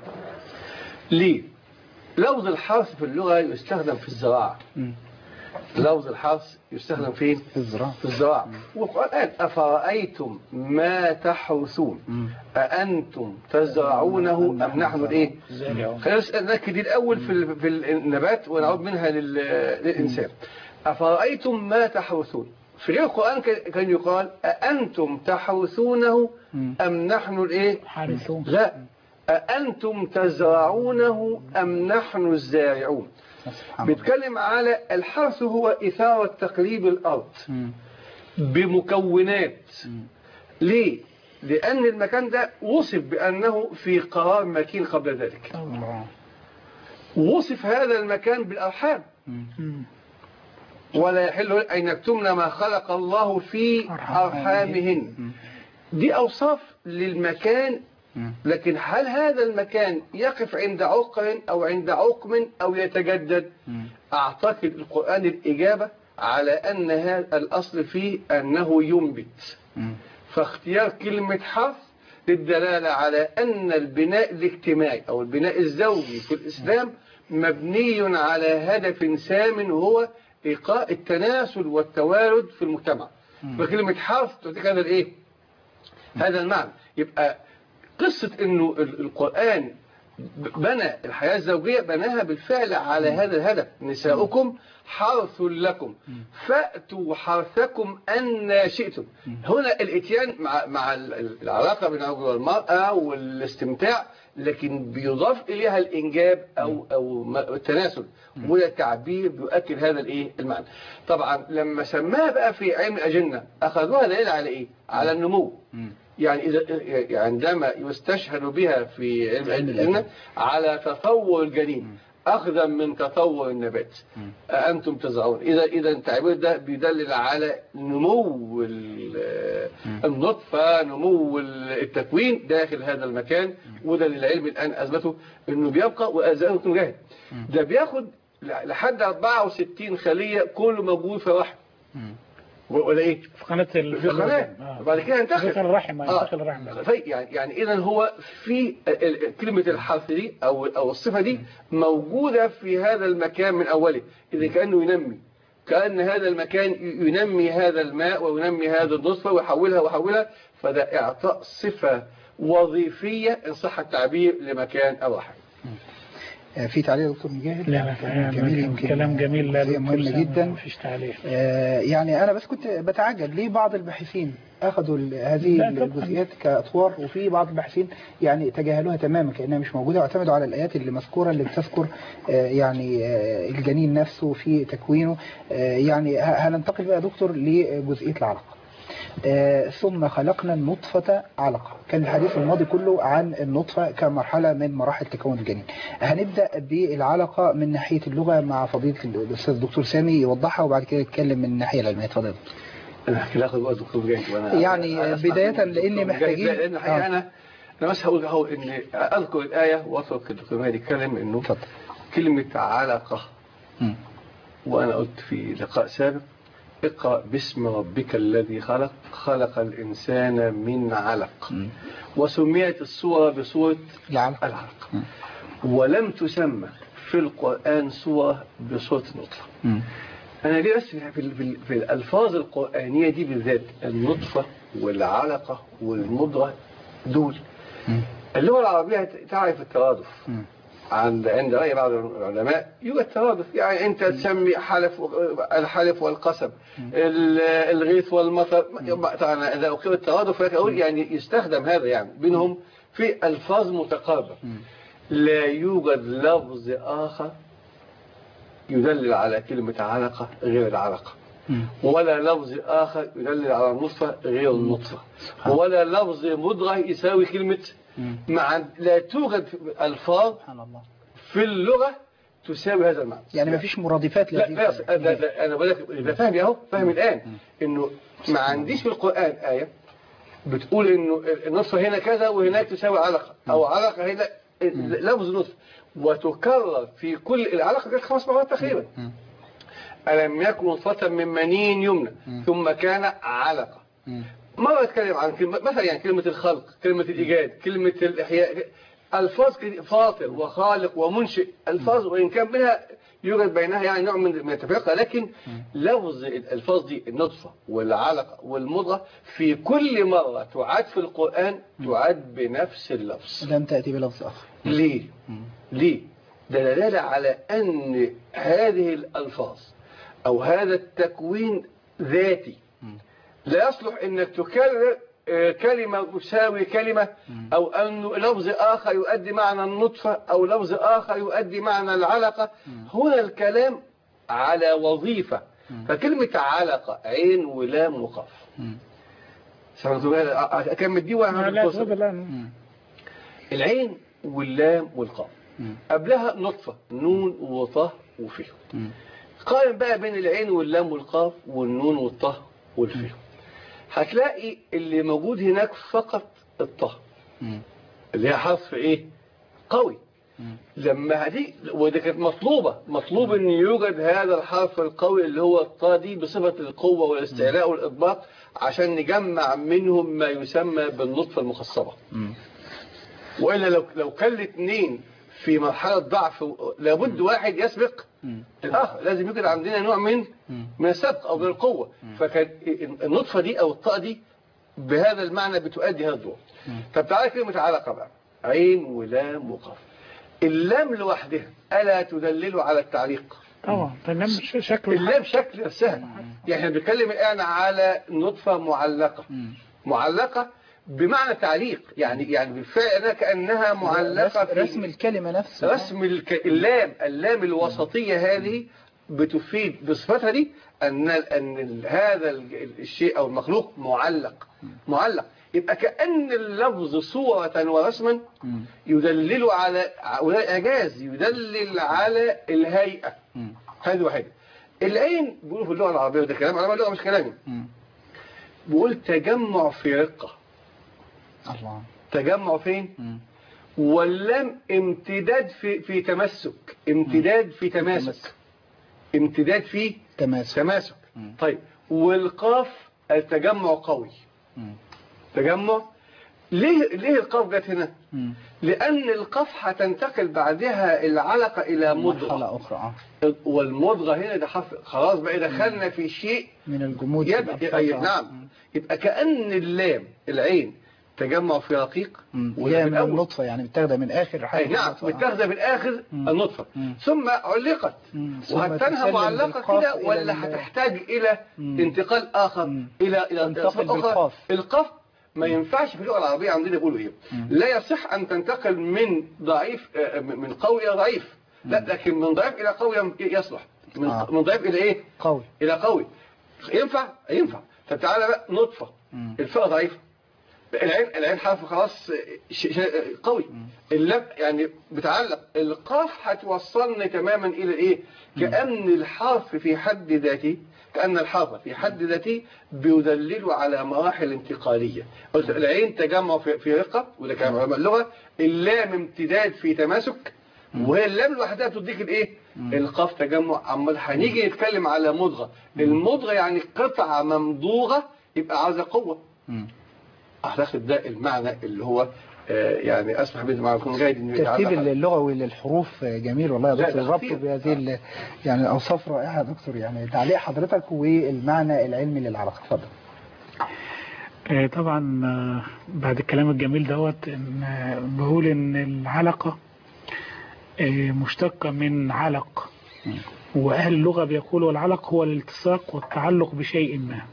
ليه؟ لفظ الحرث في اللغة يستخدم في الزراعة لفظ الحرث يستخدم فين؟ في الزراعه في الزراعة والقرآن قال أفرأيتم ما تحرثون أأنتم تزرعونه أم نحن الإيه؟ خلاص نأكد الأول في ال- في النبات ونعود منها لل- للإنسان أفرأيتم ما تحرثون في غير القرآن كان كان يقال أأنتم تحرثونه أم نحن الإيه؟ حارثون لا أأنتم تزرعونه أم نحن الزارعون سبحان الله بيتكلم على الحرث هو إثارة تقليب الأرض بمكونات ليه؟ لأن المكان ده وصف بأنه في قرار مكين قبل ذلك الله وصف هذا المكان بالأرحام مم. ولا يحل أن يكتمن ما خلق الله في أرحامهن دي أوصاف للمكان لكن هل هذا المكان يقف عند عقر أو عند عقم أو يتجدد أعتقد القرآن الإجابة على أن هذا الأصل فيه أنه ينبت فاختيار كلمة حرث للدلالة على أن البناء الاجتماعي أو البناء الزوجي في الإسلام مبني على هدف سام هو إيقاء التناسل والتوارد في المجتمع فكلمة حرث تعطيك هذا الإيه؟ هذا المعنى يبقى قصة أنه ال- القرآن بنى الحياة الزوجية بناها بالفعل على هذا الهدف نساؤكم حرث لكم فأتوا حرثكم أن شئتم هنا الاتيان مع, مع ال- ال- العلاقة بين الرجل والمرأة والاستمتاع لكن بيضاف إليها الإنجاب أو, أو م- التناسل وده تعبير بيؤكد هذا الإيه المعنى طبعا لما سماها بقى في علم الأجنة أخذوها دليل على إيه على النمو يعني إذا عندما يستشهد بها في علم الأجنة على تطور الجنين أخذا من تطور النبات أنتم تزرعون إذا إذا التعبير ده بيدلل على نمو ال- النطفة نمو التكوين داخل هذا المكان وده للعلم الآن أثبته إنه بيبقى وأزاله جاهد ده بياخد لحد 64 خلية كله موجود في الرحم ولا إيه؟ في قناة ال- في القناة آه. وبعد كده ينتقل داخل الرحم آه. داخل الرحم في يعني يعني اذا هو في ال- ال- كلمه الحرف دي او او الصفه دي موجوده في هذا المكان من اوله اذا كانه ينمي كان هذا المكان ي- ينمي هذا الماء وينمي هذا النطفه ويحولها ويحولها فده اعطاء صفه وظيفيه ان صح التعبير لمكان او رحم آه، في تعليق يا دكتور مجاهد لا لا جميل جميل يمكن كلام جميل لا جزئية دكتور مهمة سامي، جدا مفيش تعليق آه، يعني أنا بس كنت بتعجب ليه بعض الباحثين أخذوا ال- هذه لا طبعاً. الجزئيات كأطوار وفي بعض الباحثين يعني تجاهلوها تماما كأنها مش موجودة واعتمدوا على الآيات اللي مذكورة اللي بتذكر آه، يعني آه، الجنين نفسه في تكوينه آه، يعني ه- هننتقل بقى يا دكتور لجزئية العلقة آه، ثم خلقنا النطفة علقة كان الحديث الماضي كله عن النطفة كمرحلة من مراحل تكون الجنين هنبدأ بالعلقة من ناحية اللغة مع فضيلة الأستاذ الدكتور سامي يوضحها وبعد كده نتكلم من الناحية العلمية اتفضل يا دكتور. انا احكي لاخد بقى دكتور جاي وانا يعني أنا أسمع بداية دكتور لأن جاي. محتاجين- لا، لان الحقيقه آه. انا انا بس هقول هو ان اذكر الايه واترك الدكتور مهدي يتكلم انه اتفضل كلمه علقه مم. وأنا قلت في لقاء سابق اقرأ باسم ربك الذي خلق خلق الإنسان من علق مم. وسميت السورة بسورة العلقة العلق مم. ولم تسمى في القرآن سورة بسورة النطفة مم. أنا ليه بس في, في, في, في الألفاظ القرآنية دي بالذات النطفة والعلقة والمضغة دول مم. اللغة العربية تعرف الترادف مم. عند عند رأي بعض العلماء يوجد ترادف يعني أنت تسمي حلف الحلف والقسم ال- الغيث والمطر طبعا إذا أقيم الترادف لك أقول يعني يستخدم هذا يعني بينهم في ألفاظ متقاربة لا يوجد لفظ آخر يدلل على كلمة علقة غير العلقة مم. ولا لفظ آخر يدلل على النطفة غير النطفة ولا لفظ مضغة يساوي كلمة مم. مع لا توجد ألفاظ سبحان الله في اللغة تساوي هذا المعنى يعني ما فيش مرادفات لا لهذه لا الكلمة. لا- لا، انا بقول لك ده فاهم اهو فاهم الان انه ما عنديش في القران ايه بتقول انه النصف هنا كذا وهناك تساوي علقه او علقه هنا لفظ نصف وتكرر في كل العلقه كانت خمس مرات تقريبا مم. الم يكن نطفه من مني يمنى ثم كان علقه مم. مرة اتكلم عن كلمة مثلا يعني كلمة الخلق كلمة الإيجاد كلمة الإحياء ألفاظ كده فاطر وخالق ومنشئ ألفاظ وإن كان بها يوجد بينها يعني نوع من من التفرقة لكن لفظ الألفاظ دي النطفة والعلقة والمضغة في كل مرة تعاد في القرآن تعاد بنفس اللفظ لم تأتي بلفظ آخر ليه؟ ليه؟ ده دلالة على أن هذه الألفاظ أو هذا التكوين ذاتي لا يصلح أنك تكرر آه، كلمة تساوي كلمة أو أنه لفظ آخر يؤدي معنى النطفة أو لفظ آخر يؤدي معنى العلقة هنا الكلام على وظيفة فكلمة علقة عين ولام وقاف مم. سمعتوا بها؟ أكمل دي وأنا لا هدخل تفضل لا. مم. العين واللام والقاف مم. قبلها نطفة نون وطه وفيه مم. قارن بقى بين العين واللام والقاف والنون والطه والفيه هتلاقي اللي موجود هناك فقط الطه مم. اللي هي حرف ايه قوي مم. لما هدي ودي كانت مطلوبة مطلوب ان يوجد هذا الحرف القوي اللي هو الطا دي بصفة القوة والاستعلاء والإطباق عشان نجمع منهم ما يسمى بالنطفة المخصبة مم. والا لو لو كان الاثنين في مرحله ضعف لابد واحد يسبق مم. الاخر لازم يوجد عندنا نوع من مم. من السبق او من القوه فكان النطفه دي او الطاء دي بهذا المعنى بتؤدي هذا الدور طب تعالى كلمه علقه بقى عين ولام وقاف اللام لوحدها الا تدلل على التعليق طبعا تنام ش- شكله اللام شكل نفسها يعني احنا بنتكلم الان على نطفه معلقه مم. معلقه بمعنى تعليق يعني يعني بالفعل كانها معلقه رسم, في رسم الكلمة نفسها رسم الك... اللام اللام الوسطية هذه بتفيد بصفتها دي أن أن ال- هذا ال- الشيء أو المخلوق معلق معلق يبقى كأن اللفظ صورة ورسما مم. يدلل على وده إعجاز يدلل على الهيئة مم. هذه واحدة العين بيقولوا في اللغة العربية وده كلام علماء اللغة مش كلامي مم. بيقول تجمع في رقة الله تجمع فين مم. واللام امتداد في في تمسك امتداد في تماسك تمسك. امتداد في تماسك تماسك مم. طيب والقاف التجمع قوي مم. تجمع ليه ليه القاف جت هنا مم. لان القاف هتنتقل بعدها العلقه الى مضغه مرحلة أخرى آه. والمضغه هنا ده حرف خلاص بقى دخلنا في شيء من الجمود يبقى في الألفاظ. أي نعم يبقى كأن اللام العين تجمع في رقيق مم. وده هي في من الأول. النطفة يعني متاخدة من آخر أي حاجة نعم النطفة. آه. متاخذة بالآخر مم. النطفة مم. ثم علقت مم. ثم وهتنها تسلم معلقة بالقاف كده إلى ولا ال- هتحتاج إلى مم. انتقال آخر مم. إلى إلى تنتقل أصوات أخرى. بالقاف. القاف ما ينفعش في اللغة العربية عندنا يقولوا إيه مم. لا يصح أن تنتقل من ضعيف آه، من قوي إلى ضعيف لا لكن من ضعيف إلى قوي يصلح من آه. من ضعيف إلى إيه قوي إلى قوي ينفع ينفع طب تعالى بقى نطفة مم. الفئة ضعيفة العين العين حرف خلاص ش... ش... قوي اللب يعني بتعلق القاف هتوصلني تماما الى ايه كأن الحرف في حد ذاته كأن الحرف في حد ذاته بيدلل على مراحل انتقالية قلت العين تجمع في, في رقة وده كلام علماء اللغة اللام امتداد في تماسك وهي اللام لوحدها بتديك الايه القاف تجمع عمال هنيجي نتكلم على مضغة المضغة يعني قطعة ممضوغة يبقى عايزة قوة مم. اعتقد ده المعنى اللي هو آه، يعني اسمح بي ما يكون جيد انه الترتيب يتعلق اللغوي للحروف جميل والله يا لا، دكتور ده الربط خطير. بهذه ال- يعني الاوصاف رائعه يا دكتور يعني تعليق حضرتك والمعنى العلمي للعلاقه اتفضل آه، طبعا آه، بعد الكلام الجميل دوت إن، آه، بقول ان العلقة آه، مشتقة من علق واهل اللغة بيقولوا العلق هو الالتصاق والتعلق بشيء ما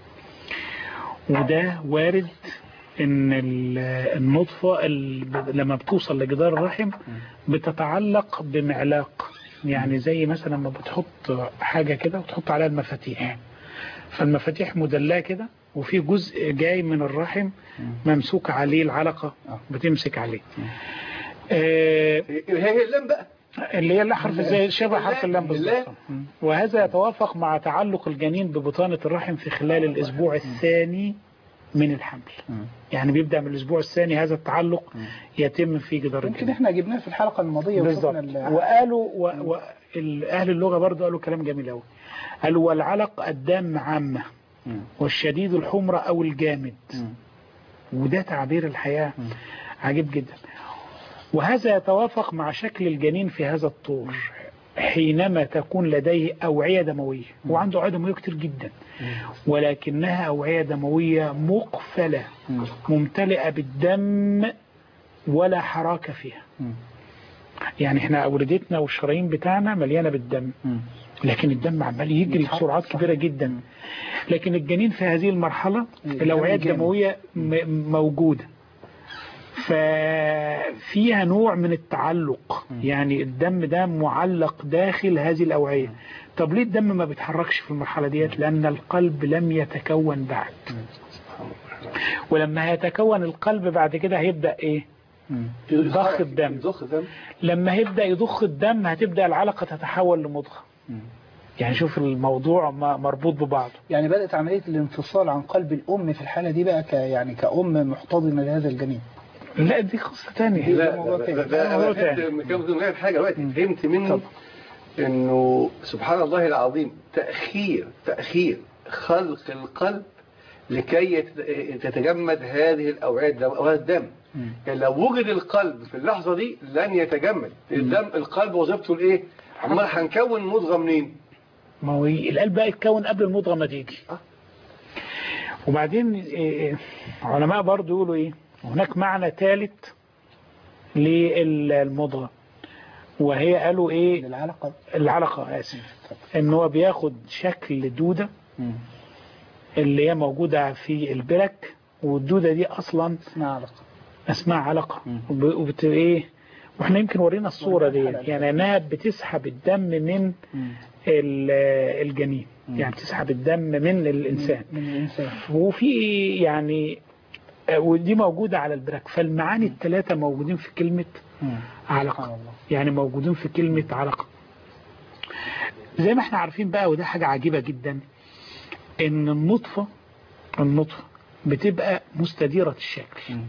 وده وارد ان ال- النطفة ال- لما بتوصل لجدار الرحم بتتعلق بمعلاق يعني زي مثلا لما بتحط حاجة كده وتحط عليها المفاتيح فالمفاتيح مدلاه كده وفي جزء جاي من الرحم ممسوك عليه العلقة بتمسك عليه آه، هي هي اللام بقى اللي هي الحرف زي شبه حرف اللام بالظبط اللام. مم. وهذا يتوافق مع تعلق الجنين ببطانة الرحم في خلال الأسبوع الثاني من الحمل يعني بيبدأ من الأسبوع الثاني هذا التعلق يتم في جدار يمكن الجنين احنا جبناه في الحلقه الماضيه بالظبط وشفنا ال- وقالوا و... و... ال- أهل اللغة برضو قالوا كلام جميل أوي قالوا والعلق الدام عامة مم. والشديد الحمرة أو الجامد مم. وده تعبير الحياة عجيب جدا وهذا يتوافق مع شكل الجنين في هذا الطور حينما تكون لديه أوعية دموية هو عنده أوعية دموية كتير جدا ولكنها أوعية دموية مقفلة مم. ممتلئة بالدم ولا حراك فيها مم. يعني احنا أوردتنا والشرايين بتاعنا مليانة بالدم مم. لكن الدم عمال يجري يتحرك، بسرعات صح. كبيرة جدا لكن الجنين في هذه المرحلة الدم الأوعية جامد. الدموية م- موجودة ففيها نوع من التعلق يعني الدم ده معلق داخل هذه الأوعية طب ليه الدم ما بيتحركش في المرحلة ديت لأن القلب لم يتكون بعد ولما هيتكون القلب بعد كده هيبدأ إيه مم. ضخ الدم. ضخ الدم لما هيبدأ يضخ الدم هتبدأ العلقة تتحول لمضغة مم. يعني شوف الموضوع م- مربوط ببعضه يعني بدات عمليه الانفصال عن قلب الام في الحاله دي بقى ك يعني كأم محتضنه لهذا الجنين لا دي قصة تانية لا موضوع لا تاني. لا ده ده موضوع انا تاني. فهمت كم بدون غير حاجه دلوقتي فهمت منه اتفضل. انه سبحان الله العظيم تاخير تاخير خلق القلب لكي يت- تتجمد هذه الاوعيه الدم أوعية الدم مم. يعني لو وجد القلب في اللحظه دي لن يتجمد الدم القلب وظيفته الايه امال هنكون مضغه منين ما هو القلب بقى يتكون قبل المضغة ما تيجي آه. وبعدين إيه، علماء برضو يقولوا ايه هناك معنى ثالث للمضغة وهي قالوا ايه للعلاقه العلقة اسف ان هو بياخد شكل دودة مم. اللي هي موجودة في البرك والدودة دي اصلا اسمها علاقه اسمها علقة مم. وب- وبت ايه واحنا يمكن ورينا الصورة ورينا دي الحلقة يعني انها بتسحب الدم من مم. ال- الجنين مم. يعني بتسحب الدم من الانسان من الانسان وفي يعني آه، ودي موجودة على البراك فالمعاني الثلاثة موجودين في كلمة مم. علقة سبحان الله. يعني موجودين في كلمة علقة زي ما احنا عارفين بقى وده حاجة عجيبة جدا ان النطفة النطفة بتبقى مستديرة الشكل مم.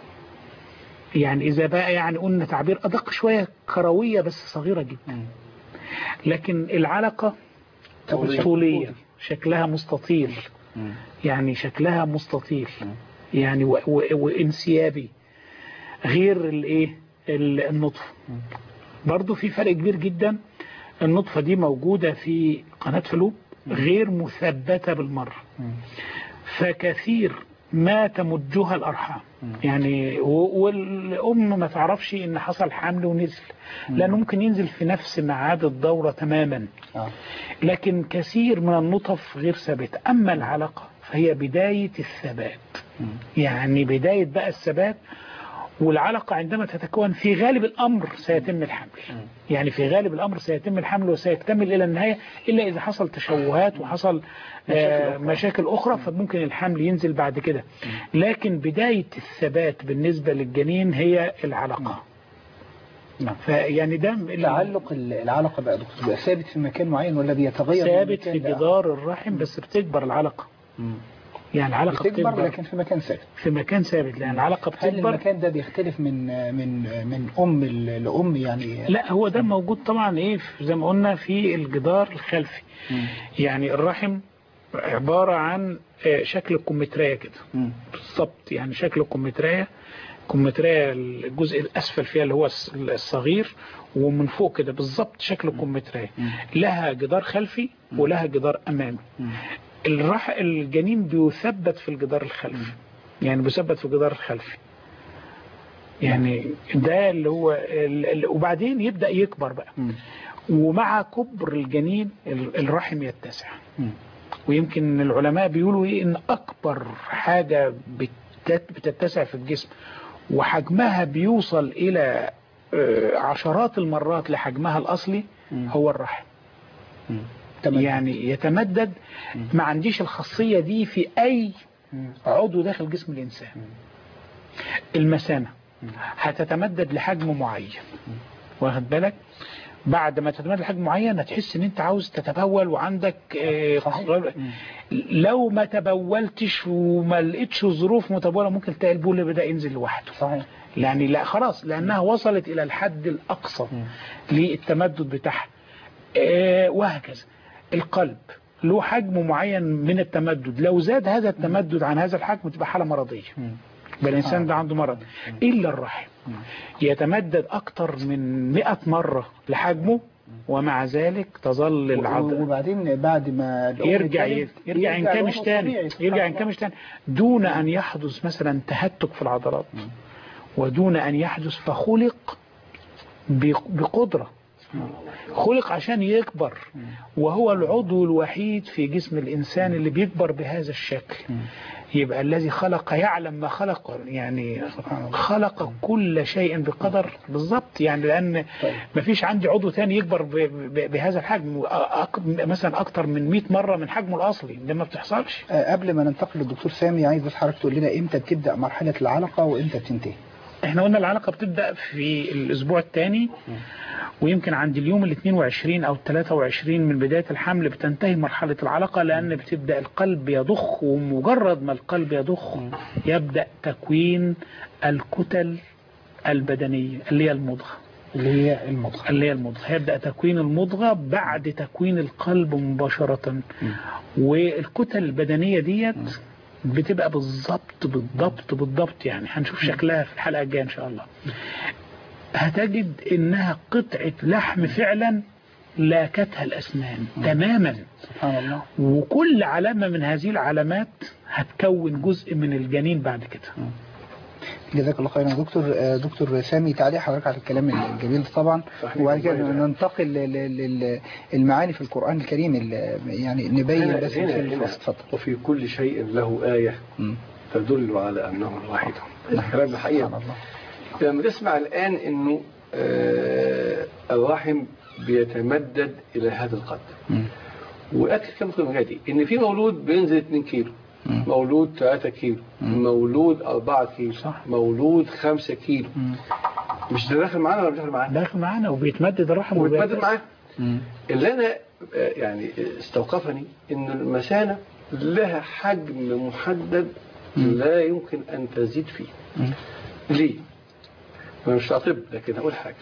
يعني اذا بقى يعني قلنا تعبير ادق شوية كروية بس صغيرة جدا مم. لكن العلقة طولية. طولية شكلها مستطيل مم. يعني شكلها مستطيل مم. يعني و- و- وانسيابي غير الايه ال- النطفة برضو في فرق كبير جدا النطفة دي موجودة في قناة فلوب غير مثبتة بالمرة مم. فكثير ما تمجها الأرحام يعني و- والأم ما تعرفش إن حصل حمل ونزل لأنه ممكن ينزل في نفس ميعاد الدورة تماما آه. لكن كثير من النطف غير ثابتة أما العلقة فهي بداية الثبات مم. يعني بداية بقى الثبات والعلقة عندما تتكون في غالب الأمر سيتم الحمل يعني في غالب الأمر سيتم الحمل وسيكتمل إلى النهاية إلا إذا حصل تشوهات وحصل آه، مشاكل أخرى فممكن الحمل ينزل بعد كده لكن بداية الثبات بالنسبة للجنين هي العلقة نعم. فيعني ده ال- تعلق ال- العلقة بقى دكتور بيبقى ثابت في مكان معين ولا بيتغير من ثابت مكان في لآخر؟ جدار الرحم بس بتكبر العلقة مم. يعني العلقة بتكبر بتكبر لكن في مكان ثابت في مكان ثابت لأن العلقة هل بتكبر المكان ده بيختلف من من من أم ل- لأم يعني لا هو ده موجود طبعا ايه في- زي ما قلنا في الجدار الخلفي مم. يعني الرحم عبارة عن آه، شكل الكمثرية كده مم. بالظبط يعني شكل الكمثرية الكمثرية الجزء الأسفل فيها اللي هو الص- الصغير ومن فوق كده بالظبط شكل الكمثرية لها جدار خلفي ولها جدار أمامي مم. الرح الجنين بيثبت في الجدار الخلفي يعني بيثبت في الجدار الخلفي يعني ده اللي هو ال- ال- وبعدين يبدأ يكبر بقى مم. ومع كبر الجنين ال- الرحم يتسع مم. ويمكن العلماء بيقولوا ايه ان اكبر حاجة بتت- بتتسع في الجسم وحجمها بيوصل الى آه، عشرات المرات لحجمها الاصلي مم. هو الرحم مم. تمام. يعني يتمدد ما عنديش الخاصية دي في اي مم. عضو داخل جسم الانسان المثانة هتتمدد لحجم معين واخد بالك بعد ما تتمدد لحجم معين هتحس ان انت عاوز تتبول وعندك آه، صحيح. قرار- لو ما تبولتش وما لقيتش ظروف متبوله ممكن تلاقي البول بدا ينزل لوحده صحيح يعني لا خلاص لانها وصلت الى الحد الاقصى للتمدد بتاعها آه، وهكذا القلب له حجم معين من التمدد لو زاد هذا التمدد عن هذا الحجم تبقى حاله مرضيه يبقى الانسان ده عنده مرض الا الرحم يتمدد اكتر من 100 مره لحجمه ومع ذلك تظل العضله وبعدين بعد ما الأم يرجع تلد، يرجع ينكمش الوضع تاني الطبيعي. سبحان يرجع الله. ينكمش تاني دون ان يحدث مثلا تهتك في العضلات ودون ان يحدث فخلق بق- بقدره خلق عشان يكبر وهو العضو الوحيد في جسم الإنسان اللي بيكبر بهذا الشكل يبقى الذي خلق يعلم ما خلق يعني خلق كل شيء بقدر بالضبط يعني لأن ما فيش عندي عضو تاني يكبر ب- ب- بهذا الحجم أك- مثلا أكتر من 100 مرة من حجمه الأصلي ده ما بتحصلش آه، قبل ما ننتقل للدكتور سامي عايز بس حضرتك تقول لنا امتى بتبدا مرحله العلقه وامتى بتنتهي احنا قلنا العلاقة بتبدأ في الأسبوع الثاني ويمكن عند اليوم ال 22 أو 23 من بداية الحمل بتنتهي مرحلة العلاقة لأن بتبدأ القلب يضخ ومجرد ما القلب يضخ يبدأ تكوين الكتل البدنية اللي هي المضغة اللي هي المضغه اللي هي المضغة هيبدأ تكوين المضغة بعد تكوين القلب مباشرة والكتل البدنية ديت بتبقى بالضبط بالضبط بالضبط يعني هنشوف شكلها في الحلقة الجاية إن شاء الله هتجد إنها قطعة لحم فعلا لاكتها الأسنان تماما سبحان الله وكل علامة من هذه العلامات هتكون جزء من الجنين بعد كده جزاك الله خيرا يا دكتور آه، دكتور سامي تعليق حضرتك على الكلام الجميل ده طبعا صحيح. وبعد كده الله يبارك. ننتقل للمعاني في القرآن الكريم ال- يعني نبين هنا- بس هنا- في هنا الفصل اتفضل وفي كل شيء له آية مم. تدل على أنه الواحد الكلام الحقيقة سبحان الله لما تسمع الآن أنه آه، الرحم بيتمدد إلى هذا القدر مم. وأكثر كم في المجال دي إن في مولود بينزل 2 كيلو مم. مولود 3 كيلو مم. مولود 4 كيلو صح. مولود 5 كيلو مم. مش ده داخل معانا ولا مش داخل معانا داخل معانا وبيتمدد الرحم وبيتمدد وبيت- معاه مم. اللي انا آه، يعني استوقفني ان المثانه لها حجم محدد مم. لا يمكن ان تزيد فيه مم. ليه؟ انا مش طب لكن اقول حاجه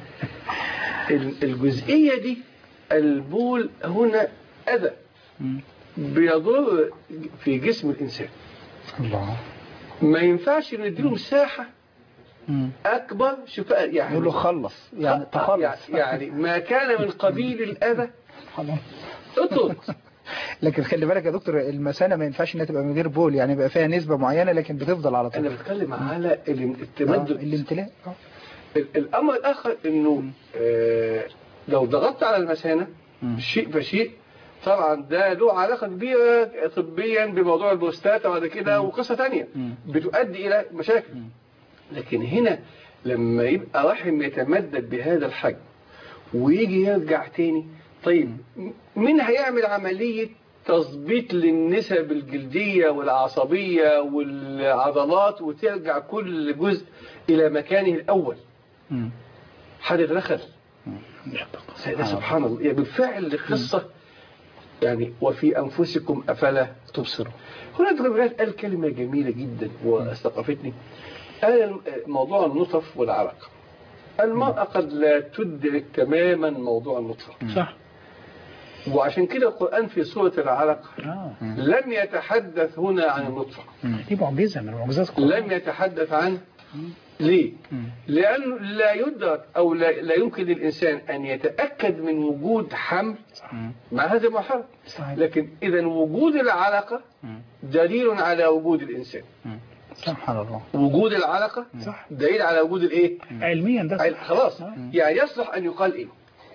ال- الجزئيه دي البول هنا اذى مم. بيضر في جسم الانسان الله ما ينفعش نديله مساحه مم. اكبر شفاء يعني يقول له خلص يعني تخلص يعني ما كان من قبيل الاذى خلاص. اطرد لكن خلي بالك يا دكتور المثانه ما ينفعش انها تبقى من غير بول يعني بيبقى فيها نسبه معينه لكن بتفضل على انا طول بتكلم على الام- آه، التمدد الامتلاء آه. ال- الامر الاخر انه آه لو ضغطت على المثانه مم. شيء فشيء طبعا ده له علاقه كبيره طبيا بموضوع البروستاتا وبعد كده وقصه ثانيه مم. بتؤدي الى مشاكل مم. لكن هنا لما يبقى رحم يتمدد بهذا الحجم ويجي يرجع تاني طيب مين هيعمل عمليه تظبيط للنسب الجلديه والعصبيه والعضلات وترجع كل جزء الى مكانه الاول مم. حد يتدخل مم. ده سبحان الله يعني بالفعل قصة يعني وفي أنفسكم أفلا تبصروا هنا الرجال قال كلمة جميلة جدا واستوقفتني قال موضوع النطف والعرق المرأة قد لا تدرك تماما موضوع النطفة صح وعشان كده القرآن في سورة العلق اه لم يتحدث هنا عن النطفة دي معجزه من معجزات القرآن. لم يتحدث عن ليه؟ مم. لأنه لا يدرك أو لا, لا يمكن للإنسان أن يتأكد من وجود حمل مم. مع هذه المرحلة صحيح. لكن إذا وجود العلقة مم. دليل على وجود الإنسان مم. سبحان الله وجود العلقة صح دليل على وجود الإيه؟ علميا ده أي- صح. خلاص آه. يعني يصلح أن يقال إيه؟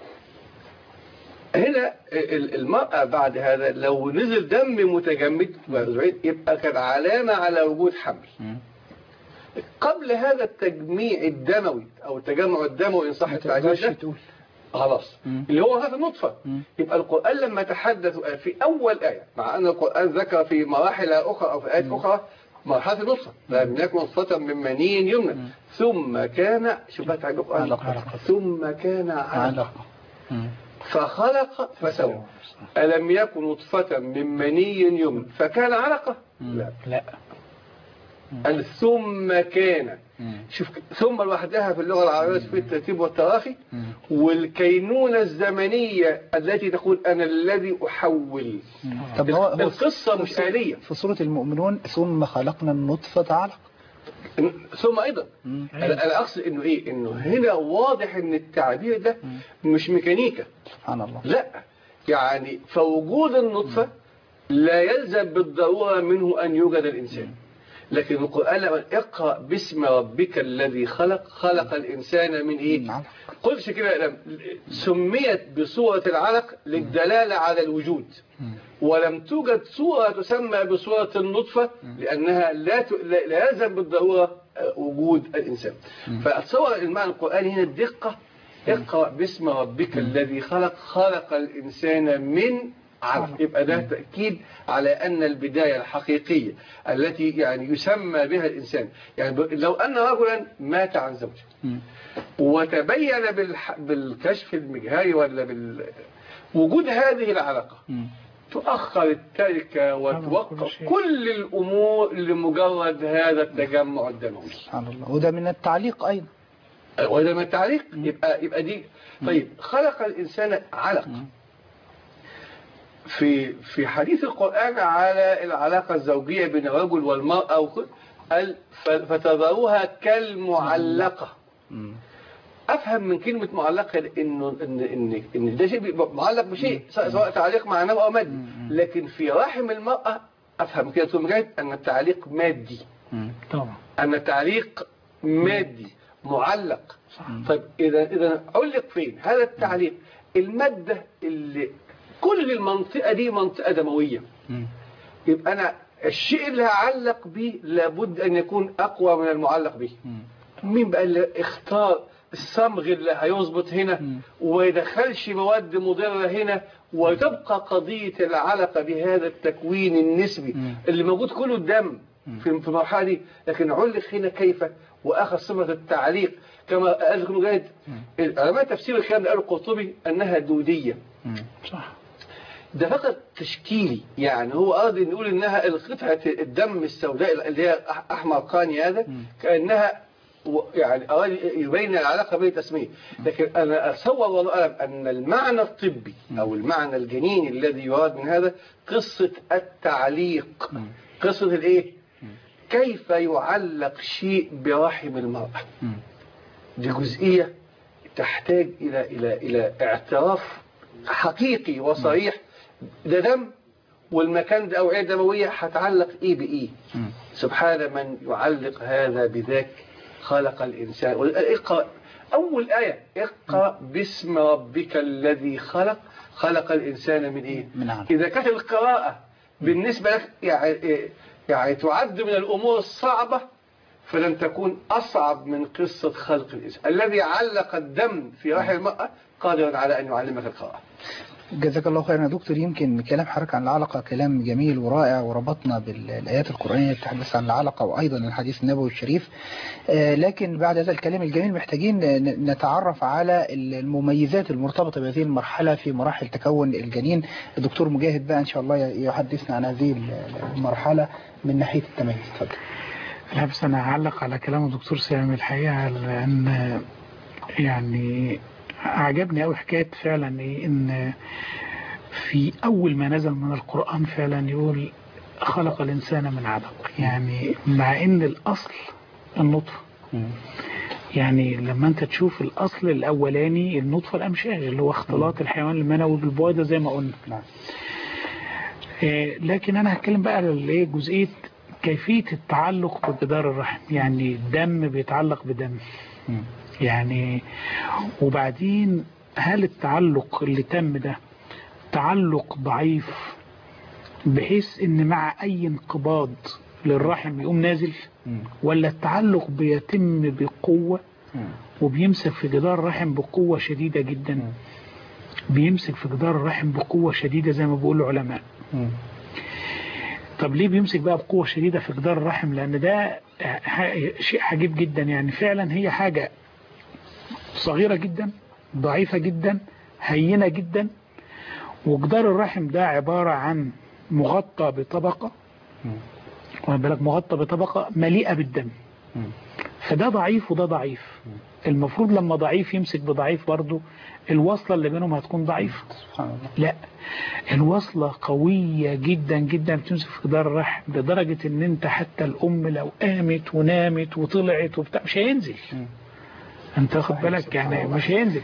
هنا ال- المرأة بعد هذا لو نزل دم متجمد يبقى كان علامة على وجود حمل مم. قبل هذا التجميع الدموي أو التجمع الدموي إن صح ما التعبير تقدرش ده تقول خلاص مم. اللي هو هذا النطفة مم. يبقى القرآن لما تحدث في أول آية مع أن القرآن ذكر في مراحل أخرى أو في آيات أخرى مرحلة النطفة لم يكن نطفة من مني يمنى ثم كان شوف بقى تعبير القرآن علقة. ثم كان علقة علقة مم. فخلق فسوى ألم يكن نطفة من مني يمنى فكان علقة لا لا قال ثم كان مم. شوف ثم لوحدها في اللغة العربية في الترتيب والتراخي مم. والكينونة الزمنية التي تقول أنا الذي أحول طب هو هو القصة مش آلية في سورة المؤمنون ثم خلقنا النطفة علقة ثم أيضا مم. أنا أنا أقصد إنه إيه إنه هنا واضح إن التعبير ده مش ميكانيكا سبحان الله لا يعني فوجود النطفة لا يلزم بالضرورة منه أن يوجد الإنسان لكن القرآن لما اقرأ باسم ربك الذي خلق خلق الإنسان من إيه من علق. قلش كده لم- سميت بصورة العلق للدلالة على الوجود مم. ولم توجد صورة تسمى بصورة النطفة لأنها لا ت- لا لا يلزم بالضرورة آه، وجود الإنسان فأتصور المعنى القرآني هنا الدقة اقرأ باسم ربك الذي خلق خلق الإنسان من علق يبقى ده تأكيد على أن البداية الحقيقية التي يعني يسمى بها الإنسان يعني ب- لو أن رجلا مات عن زوجه مم. وتبين بالح... بالكشف المجهري ولا بال وجود هذه العلاقة مم. تؤخر التركة كل وتوقف شيء. كل الأمور لمجرد هذا التجمع الدموي سبحان الله وده من التعليق أيضا وهذا من التعليق يبقى يبقى دي طيب خلق الإنسان علق في في حديث القرآن على العلاقة الزوجية بين الرجل والمرأة وكل- قال ف- فتذروها كالمعلقة مم. افهم من كلمه معلقه انه ان ان ان ده شيء بيبقى معلق بشيء سواء سواء تعليق معنوي او مادي لكن في رحم المراه افهم كده ثم جاي ان التعليق مادي مم. طبعا ان التعليق مادي معلق صح طيب اذا اذا علق فين هذا التعليق الماده اللي كل المنطقه دي منطقه دمويه مم. يبقى انا الشيء اللي هعلق به لابد ان يكون اقوى من المعلق به مم. مين بقى اللي اختار الصمغ اللي هيظبط هنا وما يدخلش مواد مضرة هنا وتبقى قضية العلقة بهذا التكوين النسبي اللي موجود كله الدم في في المرحلة دي لكن علق هنا كيف وأخذ صفة التعليق كما قال ابن مجاهد علماء تفسير الكلام ده قالوا القرطبي أنها دودية صح ده فقط تشكيلي يعني هو أراد أن يقول إنها القطعة الدم السوداء اللي هي أح- أحمر قاني هذا كأنها و- يعني أراد يبين العلاقة بين التسمية لكن أنا أتصور والله أعلم أن المعنى الطبي أو المعنى الجنيني الذي يراد من هذا قصة التعليق قصة الإيه كيف يعلق شيء برحم المرأة دي جزئية تحتاج إلى إلى إلى اعتراف حقيقي وصريح ده دم والمكان ده أوعية دموية هتعلق إيه بإيه سبحان من يعلق هذا بذاك خلق الإنسان اقرأ أول آية اقرأ باسم ربك الذي خلق خلق الإنسان من إيه من علق. إذا كانت القراءة بالنسبة لك يعني, يعني تعد من الأمور الصعبة فلن تكون أصعب من قصة خلق الإنسان الذي علق الدم في رحم المرأة قادر على أن يعلمك القراءة جزاك الله خيرا يا دكتور يمكن كلام حضرتك عن العلقة كلام جميل ورائع وربطنا بالآيات القرآنية تتحدث عن العلقة وأيضا الحديث النبوي الشريف آه، لكن بعد هذا الكلام الجميل محتاجين ن- نتعرف على المميزات المرتبطة بهذه المرحلة في مراحل تكون الجنين الدكتور مجاهد بقى إن شاء الله يحدثنا عن هذه المرحلة من ناحية التميز اتفضل لا بس أنا هعلق على كلام الدكتور سامي الحقيقة لأن يعني أعجبني أوي حكاية فعلا إيه إن في أول ما نزل من القرآن فعلا يقول خلق الإنسان من علق يعني مع إن الأصل النطفة يعني لما أنت تشوف الأصل الأولاني النطفة الأمشاج اللي هو اختلاط الحيوان المنوي بالبويضة زي ما قلنا نعم آه، لكن انا هتكلم بقى على الايه جزئيه كيفيه التعلق بجدار الرحم يعني الدم بيتعلق بدم يعني وبعدين هل التعلق اللي تم ده تعلق ضعيف بحيث ان مع اي انقباض للرحم يقوم نازل ولا التعلق بيتم بقوه وبيمسك في جدار الرحم بقوه شديده جدا بيمسك في جدار الرحم بقوه شديده زي ما بيقول العلماء طب ليه بيمسك بقى بقوة شديدة في جدار الرحم لأن ده ح- شيء عجيب جدا يعني فعلا هي حاجة صغيرة جدا ضعيفة جدا هينة جدا وجدار الرحم ده عبارة عن مغطى بطبقة واخد بالك مغطى بطبقة مليئة بالدم فده ضعيف وده ضعيف المفروض لما ضعيف يمسك بضعيف برضه الوصلة اللي بينهم هتكون ضعيفة سبحان الله لا الوصلة قوية جدا جدا بتمسك في جدار الرحم لدرجة ان انت حتى الام لو قامت ونامت وطلعت وبتاع مش هينزل انت واخد بالك يعني مش هينزل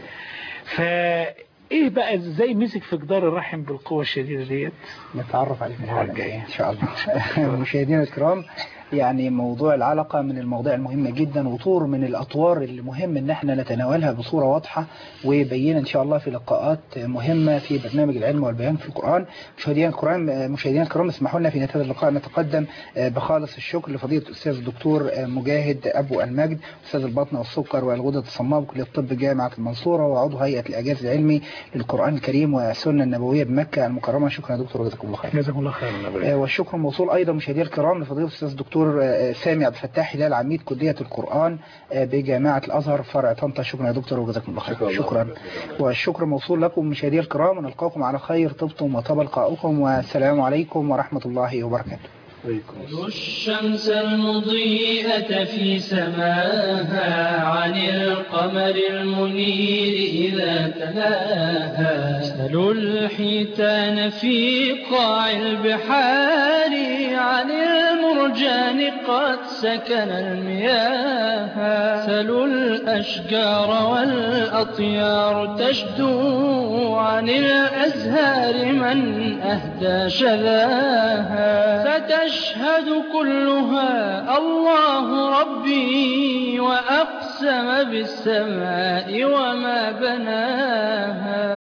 فايه بقى ازاي مسك في جدار الرحم بالقوة الشديدة ديت نتعرف عليه في الحلقة الجاية. الجاية إن شاء الله مشاهدينا الكرام يعني موضوع العلقة من المواضيع المهمة جدا وطور من الأطوار اللي مهم إن احنا نتناولها بصورة واضحة وبينة إن شاء الله في لقاءات مهمة في برنامج العلم والبيان في القرآن مشاهدينا الكرام مشاهدينا الكرام اسمحوا لنا في نهاية هذا اللقاء نتقدم بخالص الشكر لفضيلة الأستاذ الدكتور مجاهد أبو المجد أستاذ البطن والسكر والغدد الصماء بكلية الطب جامعة المنصورة وعضو هيئة الإعجاز العلمي للقرآن الكريم والسنة النبوية بمكة المكرمة شكرا يا دكتور وجزاكم الله خير جزاكم الله خيرا آه، والشكر موصول ايضا مشاهدينا الكرام لفضيله الاستاذ الدكتور آه، سامي عبد الفتاح هلال عميد كليه القران آه، بجامعه الازهر فرع طنطا شكرا يا دكتور وجزاكم الله خير شكرا والشكر موصول لكم مشاهدينا الكرام ونلقاكم على خير طبتم وطاب لقاؤكم والسلام عليكم ورحمه الله وبركاته الشمس المضيئة في سماها عن القمر المنير إذا تلاها سلوا الحيتان في قاع البحار عن المرجان قد سكن المياه سلوا الأشجار والأطيار تشدو عن الأزهار من أهدى شذاها فتشهد كلها الله ربي وأقسم بالسماء وما بناها